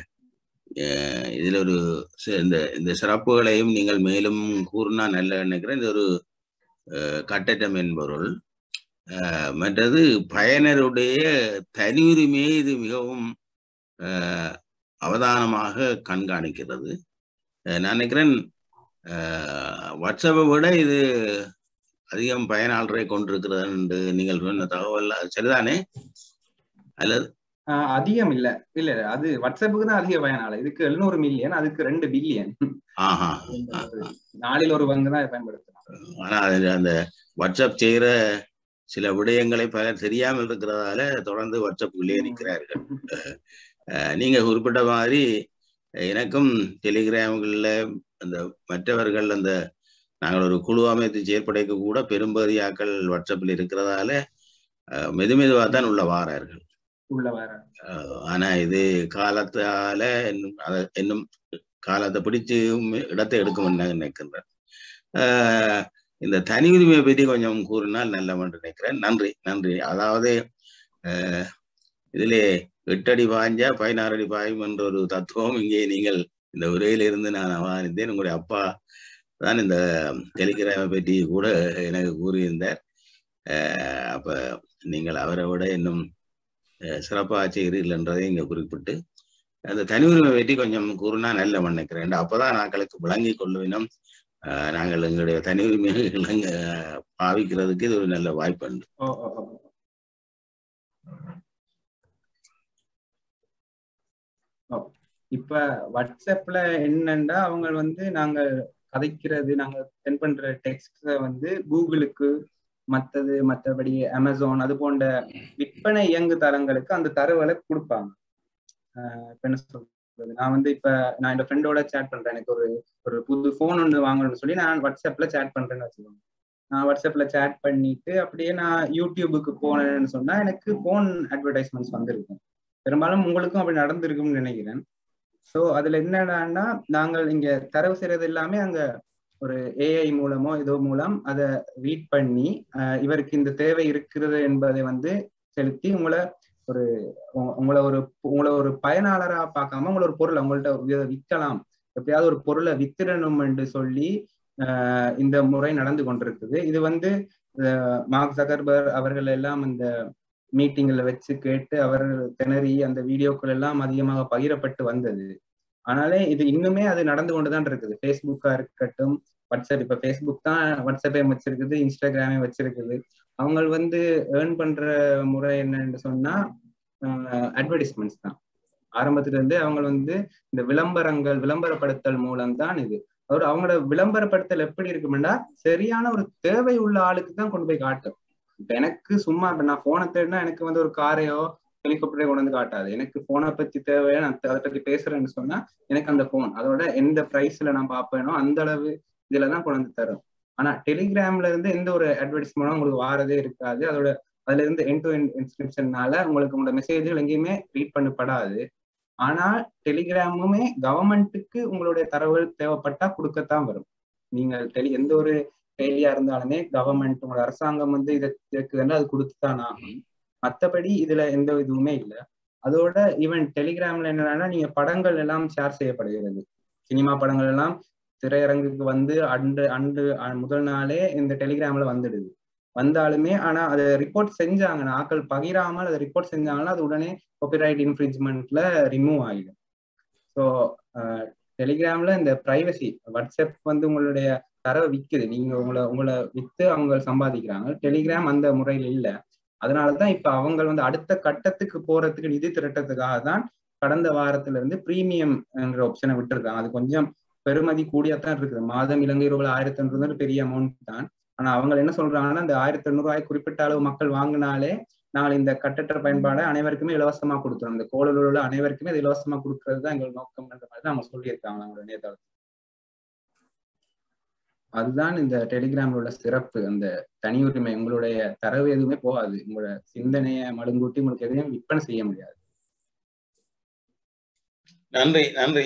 அஹ், இதுல ஒரு சி- இந்த இந்த சிறப்புகளையும் நீங்கள் மேலும் கூறினா நல்ல நினைக்கிறேன் இது ஒரு அஹ், கட்டற்றம் என்பொருள் அஹ், மற்றது பயனருடைய தனி உரிமையை இது மிகவும் அஹ், அவதானமாக கண்காணிக்கிறது அஹ், நான் நினைக்கிறேன் அஹ், வாட்ஸ்அப்பை விட இது அதிகம் பயனாளரை கொண்டிருக்கிறது என்று நீங்கள் சொன்ன தகவல் அது சரிதானே அல்லது ஆஹ் அதிகம் இல்ல இல்ல இல்ல, அது வாட்ஸ்அப்புக்கு தான் அதிக பயனாளர் இதுக்கு எழுநூறு மில்லியன் அதுக்கு ரெண்டு பில்லியன் ஆஹா நாளில் ஒரு பங்கு தான் இதை பயன்படுத்தலாம் ஆனா அது அந்த வாட்ஸ்அப் செய்யற சில விடயங்களை பலர் தெரியாமல் இருக்கிறதால தொடர்ந்து வாட்ஸ்அப்புக்குள்ளே நிற்கிறார்கள் அஹ் நீங்க குறிப்பிட்ட மாதிரி எனக்கும் டெலிகிராம்கள்ல அந்த மற்றவர்கள் அந்த நாங்கள் ஒரு குழு அமைத்து செயற்படைக்க கூட பெரும்பகுதியாக்கள் வாட்ஸ்அப்பில் இருக்கிறதால அஹ் மெதுமெதுவாக தான் உள்ள வாரார்கள் உள்ள வர அஹ் ஆனா இது காலத்தால இன்னும் அத- இன்னும் காலத்தை பிடிச்சு இடத்தை எடுக்கும் நினைக்கின்றேன் ஆஹ் இந்த தனி உரிமையை பற்றி கொஞ்சம் கூறினால் நல்லவன் நினைக்கிறேன் நன்றி நன்றி அதாவது ஆஹ் இதிலே எட்டடி பாய்ஞ்சா பதினாறு அடி பாயும் என்ற ஒரு தத்துவம் இங்கே நீங்கள் இந்த உரையிலிருந்து நான் அவதானித்தேன் உங்களுடைய அப்பா தான் இந்த டெலிகிராமை பற்றி கூட எனக்கு கூறியிருந்தார் ஆஹ் அப்ப நீங்கள் அவரை விட இன்னும் அஹ் சிறப்பாக செய்கிறீர்கள் என்றதை இங்க குறிப்பிட்டு அந்த தனி உரிமை பற்றி கொஞ்சம் கூறினா நல்ல நினைக்கிறேன் அப்பதான் நாங்களுக்கு விளங்கி கொள்ளுவினோம் அஹ் நாங்கள் எங்களுடைய தனி உரிமையை விளங்க பாவிக்கிறதுக்கு இது ஒரு நல்ல வாய்ப்பு உண்டு ஓ ஓ ஓ. ஓ. இப்ப வாட்ஸ்அப்ல என்னன்னா அவங்க வந்து நாங்க கதைக்கிறது நாங்க சென்ட் பண்ற டெக்ஸ்ட வந்து கூகுளுக்கு மத்தது மத்தபடி அமேசான் அது போன்ற விற்பனை இயங்கு தளங்களுக்கு அந்த தரவுகளை கொடுப்பாங்க ஆஹ் இப்ப என்ன சொல்றது நான் வந்து இப்ப நான் என் ஃப்ரெண்டோட சேட் பண்றேன் எனக்கு ஒரு ஒரு புது போன் ஒன்று வாங்கணும்னு சொல்லி நான் வாட்ஸ்அப்ல சேட் பண்றேன்னு வச்சுக்கோங்க நான் வாட்ஸ்அப்ல சேட் பண்ணிட்டு அப்படியே நான் யூடியூபுக்கு போனேன்னு சொன்னா எனக்கு போன் அட்வர்டைஸ்மெண்ட்ஸ் வந்திருக்கும் பெரும்பாலும் உங்களுக்கும் அப்படி நடந்திருக்கும்னு நினைக்கிறேன் ஸோ அதுல என்னடான்னா நாங்கள் இங்க தரவு செய்யறது எல்லாமே அங்க ஒரு ஏஐ மூலமோ ஏதோ மூலம் அதை ரீட் பண்ணி ஆஹ் இவருக்கு இந்த தேவை இருக்கிறது என்பதை வந்து செலுத்தி உங்களை ஒரு உங்க- உங்களை ஒரு உங்களை ஒரு பயனாளரா பார்க்காம உங்களை ஒரு பொருள் உங்கள்ட்ட இதை விற்கலாம் எப்படியாவது ஒரு பொருளை வித்திடணும் என்று சொல்லி ஆஹ் இந்த முறை நடந்து கொண்டிருக்குது இது வந்து ஆஹ் மார்க் ஜகர்பர் அவர்கள் எல்லாம் இந்த மீட்டிங்ல வச்சு கேட்டு அவர் திணறி அந்த வீடியோக்கள் எல்லாம் அதிகமாக பகிரப்பட்டு வந்தது ஆனாலே இது இன்னுமே அது நடந்து கொண்டுதான் இருக்குது ஃபேஸ்புக்கா இருக்கட்டும் வாட்ஸ்அப் இப்ப ஃபேஸ்புக் தான் வாட்ஸ்அப்பே வச்சிருக்குது இன்ஸ்டாகிராமே வச்சிருக்குது அவங்க வந்து ஏர்ன் பண்ற முறை என்னன்னு சொன்னா அட்வர்டைஸ்மெண்ட்ஸ் தான் ஆரம்பத்துல இருந்தே அவங்க வந்து இந்த விளம்பரங்கள் விளம்பரப்படுத்தல் மூலம் தான் இது அவர் அவங்களோட விளம்பரப்படுத்தல் எப்படி இருக்கும்னா சரியான ஒரு தேவை உள்ள ஆளுக்கு தான் கொண்டு போய் காட்டும் இப்ப எனக்கு சும்மா இப்ப நான் போனை தேடினா எனக்கு வந்து ஒரு காரையோ ஹெலிகாப்டரையோ கொண்டு வந்து காட்டாது எனக்கு போனை பத்தி தேவையா நான் அதை பத்தி பேசுறேன்னு சொன்னா எனக்கு அந்த போன் அதோட எந்த பிரைஸ்ல நான் பார்ப்பேனோ அந்த அளவு இதுலதான் கொண்டு வந்து தரும் ஆனா டெலிகிராம்ல இருந்து எந்த ஒரு அட்வர்டைஸ்மெண்ட்டும் உங்களுக்கு வாரதே இருக்காது அதோட அதுல இருந்து என் டு என் இன்ஸ்கிரிப்ஷன்னால உங்களுக்கு உங்களோட மெசேஜ்கள் எங்கேயுமே ரீட் பண்ணப்படாது ஆனா டெலிகிராமுமே கவர்மெண்ட்டுக்கு உங்களுடைய தரவுகள் தேவைப்பட்டா கொடுக்கத்தான் வரும் நீங்கள் டெலி எந்த ஒரு ஃபெயிலியா இருந்தாலுமே கவர்மெண்ட் உங்களோட அரசாங்கம் வந்து இதை கேட்குதுன்னா அது கொடுத்துதான் ஆகும் மத்தபடி இதுல எந்த இதுவுமே இல்லை அதோட ஈவன் டெலிகிராம்ல என்னன்னா நீங்க படங்கள் எல்லாம் ஷேர் செய்யப்படுகிறது சினிமா படங்கள் எல்லாம் திரையரங்குக்கு வந்து அன்று அன்று அஹ் முதல் நாளே இந்த டெலிகிராம்ல வந்துடுது வந்தாலுமே ஆனா அதை ரிப்போர்ட் செஞ்சாங்கன்னா ஆக்கள் பகிராமல் அதை ரிப்போர்ட் செஞ்சாங்கன்னா அது உடனே காப்பிரைட் இன்ஃப்ரிஞ்ச்மெண்ட்ல ரிமூவ் ஆகிடும் ஸோ டெலிகிராம்ல இந்த பிரைவசி வாட்ஸ்அப் வந்து உங்களுடைய தரவை விற்குது நீங்க உங்களை உங்களை வித்து அவங்க சம்பாதிக்கிறாங்க டெலிகிராம் அந்த முறையில் இல்லை அதனாலதான் இப்ப அவங்க வந்து அடுத்த கட்டத்துக்கு போறதுக்கு நிதி திரட்டத்துக்காக தான் கடந்த வாரத்துல இருந்து பிரீமியம் என்ற ஆப்ஷனை விட்டுருக்காங்க அது கொஞ்சம் பெருமதி கூடியாத்தான் இருக்குது மாதம் இலங்கை ரூபாய் ஆயிரத்தி ஐநூறு பெரிய அமௌண்ட் தான் ஆனா அவங்க என்ன சொல்றாங்கன்னா அந்த ஆயிரத்தி எண்ணூறு ரூபாய் குறிப்பிட்ட அளவு மக்கள் வாங்கினாலே நாங்கள் இந்த கட்டற்ற பயன்பாடை அனைவருக்குமே இலவசமா கொடுத்துறோம் இந்த கோளில் உள்ள அனைவருக்குமே இது இலவசமா கொடுக்கறது தான் எங்கள் நோக்கம்ன்ற மாதிரி தான் அவங்க சொல்லியிருக்காங்க நம்மளோட இணையதளம் அதுதான் இந்த டெலிகிராம்ல உள்ள சிறப்பு அந்த தனி உரிமை உங்களுடைய தரவு எதுவுமே போகாது உங்களோட சிந்தனையை மழுங்கூட்டி உங்களுக்கு எதையும் விற்பனை செய்ய முடியாது நன்றி நன்றி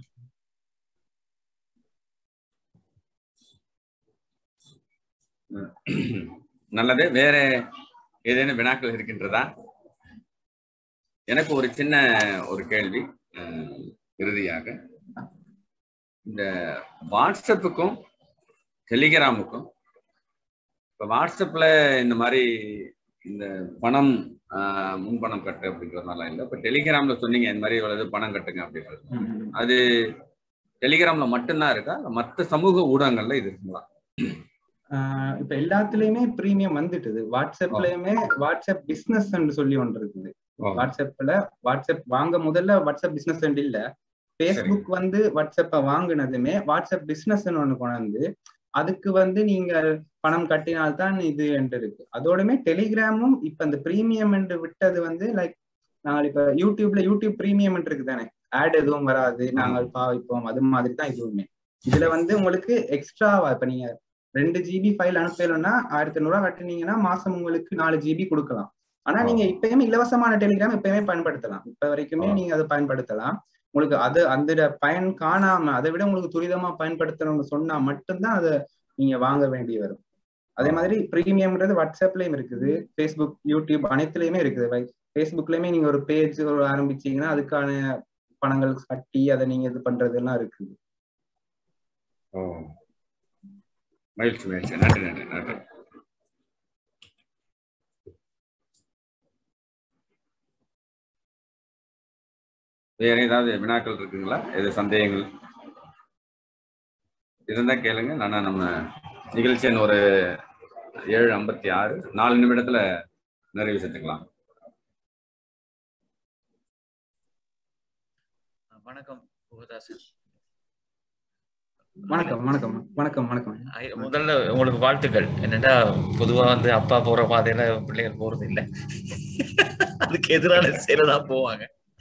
நல்லது வேற ஏதேனும் வினாக்கள் இருக்கின்றதா எனக்கு ஒரு சின்ன ஒரு கேள்வி அஹ், இறுதியாக இந்த வாட்ஸ்அப்புக்கும் டெலிகிராமுக்கும் இப்போ வாட்ஸ்அப்ல இந்த மாதிரி இந்த பணம் ஆஹ், முன்பணம் கட்டு அப்படிங்கிறதுனால இல்லை இப்போ டெலிகிராம்ல சொன்னீங்க இந்த மாதிரி இவ்வளவு பணம் கட்டுங்க அப்படின்றது அது டெலிகிராம்ல மட்டும்தான் இருக்கா இல்ல மற்ற சமூக ஊடகங்கள்ல இது இருக்குங்களா ஆஹ் இப்ப எல்லாத்துலயுமே பிரீமியம் வந்துட்டுது வாட்ஸ்அப்லயுமே வாட்ஸ்அப் பிசினஸ் சொல்லி ஒன்று இருக்குது ஓ, வாட்ஸ்அப்ல வாட்ஸ்அப் வாங்க முதல்ல வாட்ஸ்அப் பிசினஸ் இல்ல ஃபேஸ்புக் வந்து வாட்ஸ்அப்ப வாங்குனதுமே வாட்ஸ்அப் பிசினஸ் ஒண்ணு கொண்டாந்து அதுக்கு வந்து நீங்க பணம் கட்டினால்தான் இது என்று இருக்கு அதோடமே டெலிகிராமும் இப்ப இந்த பிரீமியம் என்று விட்டது வந்து லைக் நாங்கள் இப்ப யூடியூப்ல யூடியூப் பிரீமியம் இருக்கு தானே ஆட் எதுவும் வராது நாங்கள் பாவிப்போம் அது மாதிரி தான் இதுவுமே இதுல வந்து உங்களுக்கு எக்ஸ்ட்ராவா இப்ப நீங்க ரெண்டு ஜிபி ஃபைல் அனுப்பணும்னா ஆயிரத்தி ஐநூறுவா கட்டினீங்கன்னா மாசம் உங்களுக்கு நாலு ஜிபி கொடுக்கலாம் ஆனா நீங்க இப்பயுமே இலவசமான டெலிகிராம் இப்பயுமே பயன்படுத்தலாம் இப்ப வரைக்குமே நீங்க அதை பயன்படுத்தலாம் உங்களுக்கு அது அந்த பயன் காணாம அதை விட உங்களுக்கு துரிதமா பயன்படுத்தணும்னு சொன்னா மட்டும்தான் அதை நீங்க வாங்க வேண்டி வரும் அதே மாதிரி பிரீமியம்ன்றது வாட்ஸ்அப்லயும் இருக்குது ஃபேஸ்புக் யூடியூப் அனைத்துலயுமே இருக்குது லைக் ஃபேஸ்புக்லயுமே நீங்க ஒரு பேஜ் ஒரு ஆரம்பிச்சீங்கன்னா அதுக்கான பணங்கள் கட்டி அதை நீங்க இது பண்றதெல்லாம் இருக்குது ஓ மகிழ்ச்சி மகிழ்ச்சி நன்றி நன்றி நன்றி வேற ஏதாவது வினாக்கள் இருக்குங்களா எது சந்தேகங்கள் இருந்தா கேளுங்க நானா நம்ம நிகழ்ச்சி எண் ஒரு ஏழு ஐம்பத்தி ஆறு நாலு நிமிடத்துல நிறைவு செஞ்சுக்கலாம் வணக்கம் புகதாசன் வணக்கம் வணக்கம் வணக்கம் வணக்கம் ஐ- முதல்ல உங்களுக்கு வாழ்த்துக்கள் என்னடா பொதுவா வந்து அப்பா போற பாதையில பிள்ளைகள் போறது இல்ல அதுக்கு எதிரான செயல தான் போவாங்க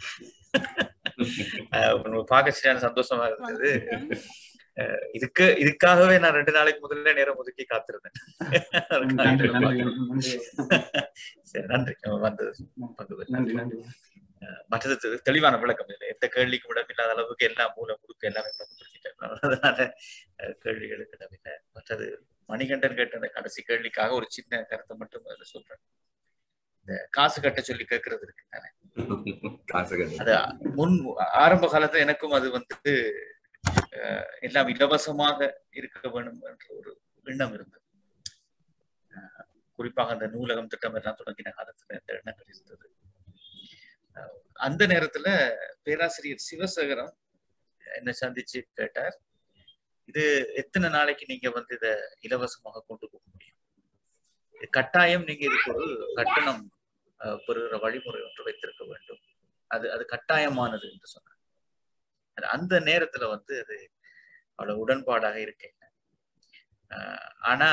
அஹ் உங்களை பார்க்க சரியான சந்தோஷமா இருந்தது அஹ் இதுக்கு இதுக்காகவே நான் ரெண்டு நாளைக்கு முதல்ல நேரம் ஒதுக்கி காத்திருந்தேன் நன்றி நன்றி நன்றி சரி நன்றி வந்தது பங்குது நன்றி நன்றி மற்றது தெ- தெளிவான விளக்கம் இல்லை எந்த கேள்விக்கும் இடமில்லாத அளவுக்கு எல்லா மூல முழுக்க எல்லாமே விளக்கப்படுத்திட்டேன் அதனால அஹ், கேள்விகளுக்கு இடமில்லை மற்றது மணிகண்டன் கேட்ட அந்த கடைசி கேள்விக்காக ஒரு சின்ன கருத்தை மட்டும் அதுல சொல்றேன் இந்த காசு கட்ட சொல்லி கேட்கறது இருக்கு தானே காசுகள் அது முன் ஆரம்ப காலத்துல எனக்கும் அது வந்து அஹ், எல்லாம் இலவசமாக இருக்க வேண்டும் என்ற ஒரு எண்ணம் இருந்தது அஹ், குறிப்பாக அந்த நூலகம் திட்டம் எல்லாம் தொடங்கின காலத்துல இந்த எண்ணங்கள் இருந்தது அஹ், அந்த நேரத்துல பேராசிரியர் சிவசேகரம் என்னை சந்திச்சு கேட்டார் இது எத்தனை நாளைக்கு நீங்க வந்து இத இலவசமாக கொண்டு போக முடியும் இது கட்டாயம் நீங்க இதுக்கு ஒரு கட்டணம் அஹ், பெறுகிற வழிமுறை ஒன்று வைத்திருக்க வேண்டும் அது அது கட்டாயமானது என்று சொன்னார் அது அந்த நேரத்துல வந்து அது அவ்வளவு உடன்பாடாக இருக்கேன் ஆஹ் ஆனா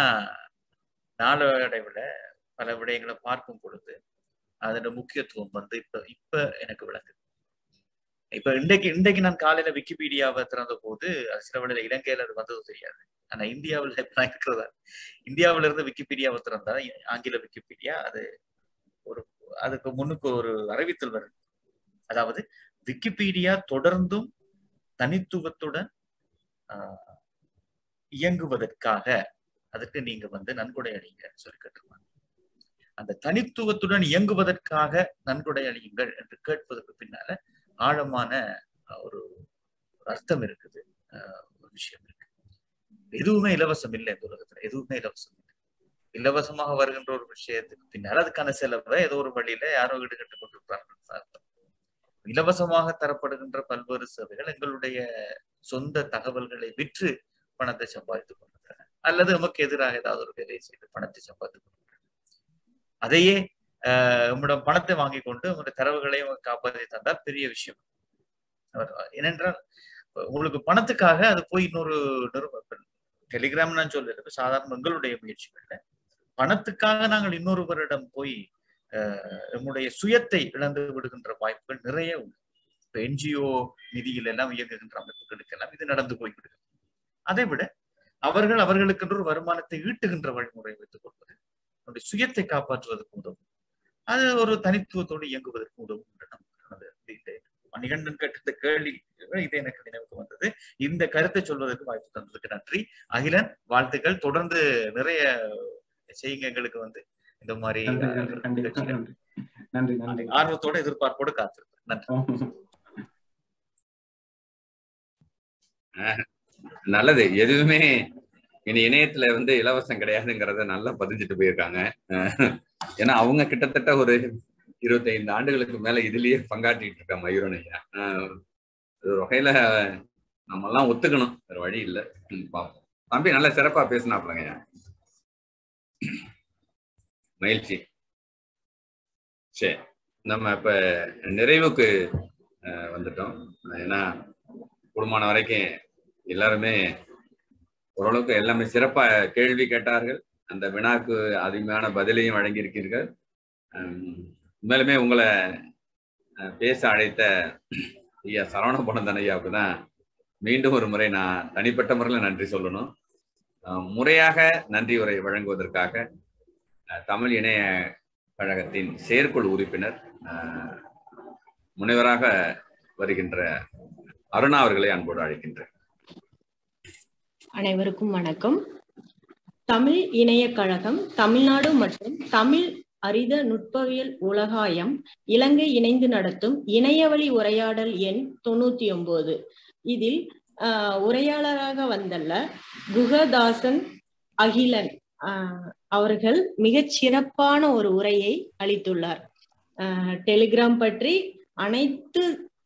நாளடைவுல பல விடயங்களை பார்க்கும் பொழுது அதோட முக்கியத்துவம் வந்து இப்ப இப்ப எனக்கு விளங்குது இப்ப இன்றைக்கு இன்றைக்கு நான் காலையில விக்கிபீடியாவை திறந்த போது அது சில வேளையில இலங்கையில அது வந்தது தெரியாது ஆனா இந்தியாவில் இப்ப நான் இருக்கிறதா இந்தியாவில இருந்து விக்கிபீடியாவை திறந்தா ஆங்கில விக்கிபீடியா அது ஒரு அதுக்கு முன்னுக்கு ஒரு அறிவித்தல் வருது அதாவது விக்கிபீடியா தொடர்ந்தும் தனித்துவத்துடன் ஆஹ், இயங்குவதற்காக அதற்கு நீங்க வந்து நன்கொடை அளிங்க சொல்லி கேட்டிருப்பாங்க அந்த தனித்துவத்துடன் இயங்குவதற்காக நன்கொடை அளியுங்கள் என்று கேட்பதற்கு பின்னால ஆழமான ஆஹ், ஒரு ஒரு அர்த்தம் இருக்குது ஆஹ், ஒரு விஷயம் இருக்கு எதுவுமே இலவசம் இல்லை இந்த உலகத்துல எதுவுமே இலவசம் இல்லை இலவசமாக வருகின்ற ஒரு விஷயத்துக்கு பின்னால் அதுக்கான செலவை ஏதோ ஒரு வழியில யாரோ ஈடுகட்டு கொண்டிருப்பார்கள் அர்த்தம் இலவசமாக தரப்படுகின்ற பல்வேறு சேவைகள் எங்களுடைய சொந்த தகவல்களை விற்று பணத்தை சம்பாதித்துக் கொண்டிருக்கின்றன அல்லது நமக்கு எதிராக ஏதாவது ஒரு வேலையை செய்து பணத்தை சம்பாதித்துக் கொண்டிருக்கின்றன அதையே ஆஹ் நம்மிடம் பணத்தை வாங்கி கொண்டு நம்முடைய தரவுகளையும் காப்பாற்றி தந்தால் பெரிய விஷயம் அவர் ஏனென்றால் உங்களுக்கு பணத்துக்காக அது போய் இன்னொரு நிறுவனம் டெலிகிராம் நான் சொல்லல இப்ப சாதாரண எங்களுடைய முயற்சிகள்ல பணத்துக்காக நாங்கள் இன்னொருவரிடம் போய் அஹ், நம்முடைய சுயத்தை இழந்து விடுகின்ற வாய்ப்புகள் நிறைய உண்டு இப்ப என்ஜிஓ நிதியில் எல்லாம் இயங்குகின்ற அமைப்புகளுக்கு எல்லாம் இது நடந்து போய்விடுகிறது அதை விட அவர்கள் அவர்களுக்கென்று ஒரு வருமானத்தை ஈட்டுகின்ற வழிமுறை வைத்துக் கொள்வது நம்முடைய சுயத்தை காப்பாற்றுவதற்கு உதவும் அது ஒரு தனித்துவத்தோடு இயங்குவதற்கு உதவும் என்று நம்புகிறேன். அது இந்த மணிகண்டன் கேட்ட கேள்வி இது எனக்கு நினைவுக்கு வந்தது இந்த கருத்தை சொல்வதற்கு வாய்ப்பு தந்ததுக்கு நன்றி அகிலன் வாழ்த்துக்கள் தொடர்ந்து நிறைய செய்யுங்க எங்களுக்கு வந்து இந்த மாதிரி நன்றி நன்றி கண்டிப்பா நிகழ்ச்சிகள். நன்றி நன்றி நன்றி ஆர்வத்தோட எதிர்பார்ப்போடு காத்திருக்கிறேன் நன்றி நல்லது எதுவுமே இனி இணையத்துல வந்து இலவசம் கிடையாதுங்கிறத நல்லா பதிஞ்சிட்டு போயிருக்காங்க அஹ் ஏன்னா அவங்க கிட்டத்தட்ட ஒரு இருபத்தைந்து ஆண்டுகளுக்கு மேல இதுலயே பங்காற்றிட்டு இருக்க மயூரன் ஐயா அஹ் ஒரு வகையில நம்ம எல்லாம் ஒத்துக்கணும் வேற வழி இல்லை ம், பார்ப்போம் தம்பி நல்லா சிறப்பா பேசினாப்லங்க ஐயா மகிழ்ச்சி சரி நம்ம இப்ப நிறைவுக்கு அஹ், வந்துட்டோம் ஏன்னா கூடுமான வரைக்கும் எல்லாருமே ஓரளவுக்கு எல்லாமே சிறப்பா கேள்வி கேட்டார்கள் அந்த வினாக்கு அதிகமான பதிலையும் வழங்கியிருக்கீர்கள் ஹம், உண்மையிலுமே உங்களை அஹ், பேச அழைத்த ஐயா சரவண பொனந்தன் ஐயாவுக்கு தான் மீண்டும் ஒரு முறை நான் தனிப்பட்ட முறையில் நன்றி சொல்லணும் அஹ், முறையாக நன்றி உரை வழங்குவதற்காக அஹ், தமிழ் இணைய கழகத்தின் செயற்குழு உறுப்பினர் அஹ், முனைவராக வருகின்ற அருணா அவர்களை அன்போடு அழைக்கின்றேன் அனைவருக்கும் வணக்கம் தமிழ் இணைய கழகம் தமிழ்நாடு மற்றும் தமிழ் அரித நுட்பவியல் உலகாயம் இலங்கை இணைந்து நடத்தும் இணையவழி உரையாடல் எண் தொண்ணூத்தி ஒன்பது இதில் ஆஹ், உரையாளராக வந்தல்ல குகதாசன் அகிலன் ஆஹ், அவர்கள் மிகச் சிறப்பான ஒரு உரையை அளித்துள்ளார் ஆஹ், டெலிகிராம் பற்றி அனைத்து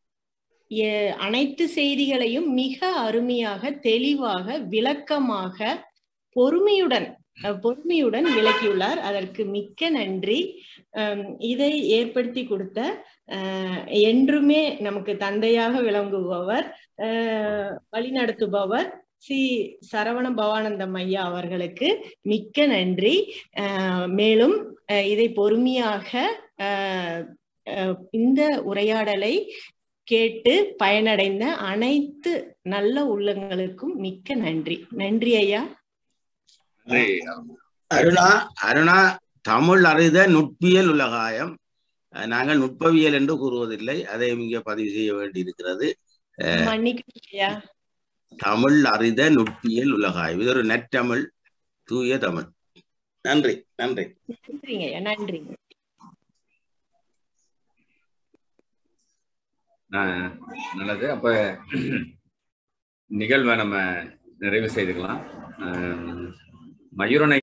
எ- அனைத்து செய்திகளையும் மிக அருமையாக தெளிவாக விளக்கமாக பொறுமையுடன் அஹ், பொறுமையுடன் விளக்கியுள்ளார் அதற்கு மிக்க நன்றி அம், இதை ஏற்படுத்தி கொடுத்த அஹ், என்றுமே நமக்கு தந்தையாக விளங்குபவர் அஹ், வழிநடத்துபவர் சி சரவண பவானந்தம் ஐயா அவர்களுக்கு மிக்க நன்றி அஹ், மேலும் அஹ், இதை பொறுமையாக அஹ், அஹ், இந்த உரையாடலை கேட்டு பயனடைந்த அனைத்து நல்ல உள்ளங்களுக்கும் மிக்க நன்றி நன்றி ஐயா நன்றி அருணா அருணா தமிழ் அறித நுட்பியல் உலகாயம் அஹ் நாங்கள் நுட்பவியல் என்று கூறுவதில்லை அதை இங்கே பதிவு செய்ய வேண்டியிருக்கிறது மன்னிக்கணும் ஐயா தமிழ் அறித நுட்பியல் உலகாயம் இது ஒரு நற்றமிழ் தூய தமிழ் நன்றி நன்றி நன்றிங்க ஐயா நன்றிங்க ஆஹ் நல்லது அப்ப நிகழ்வை நம்ம நிறைவு செய்துக்கலாம் ஆஹ் மயூரனை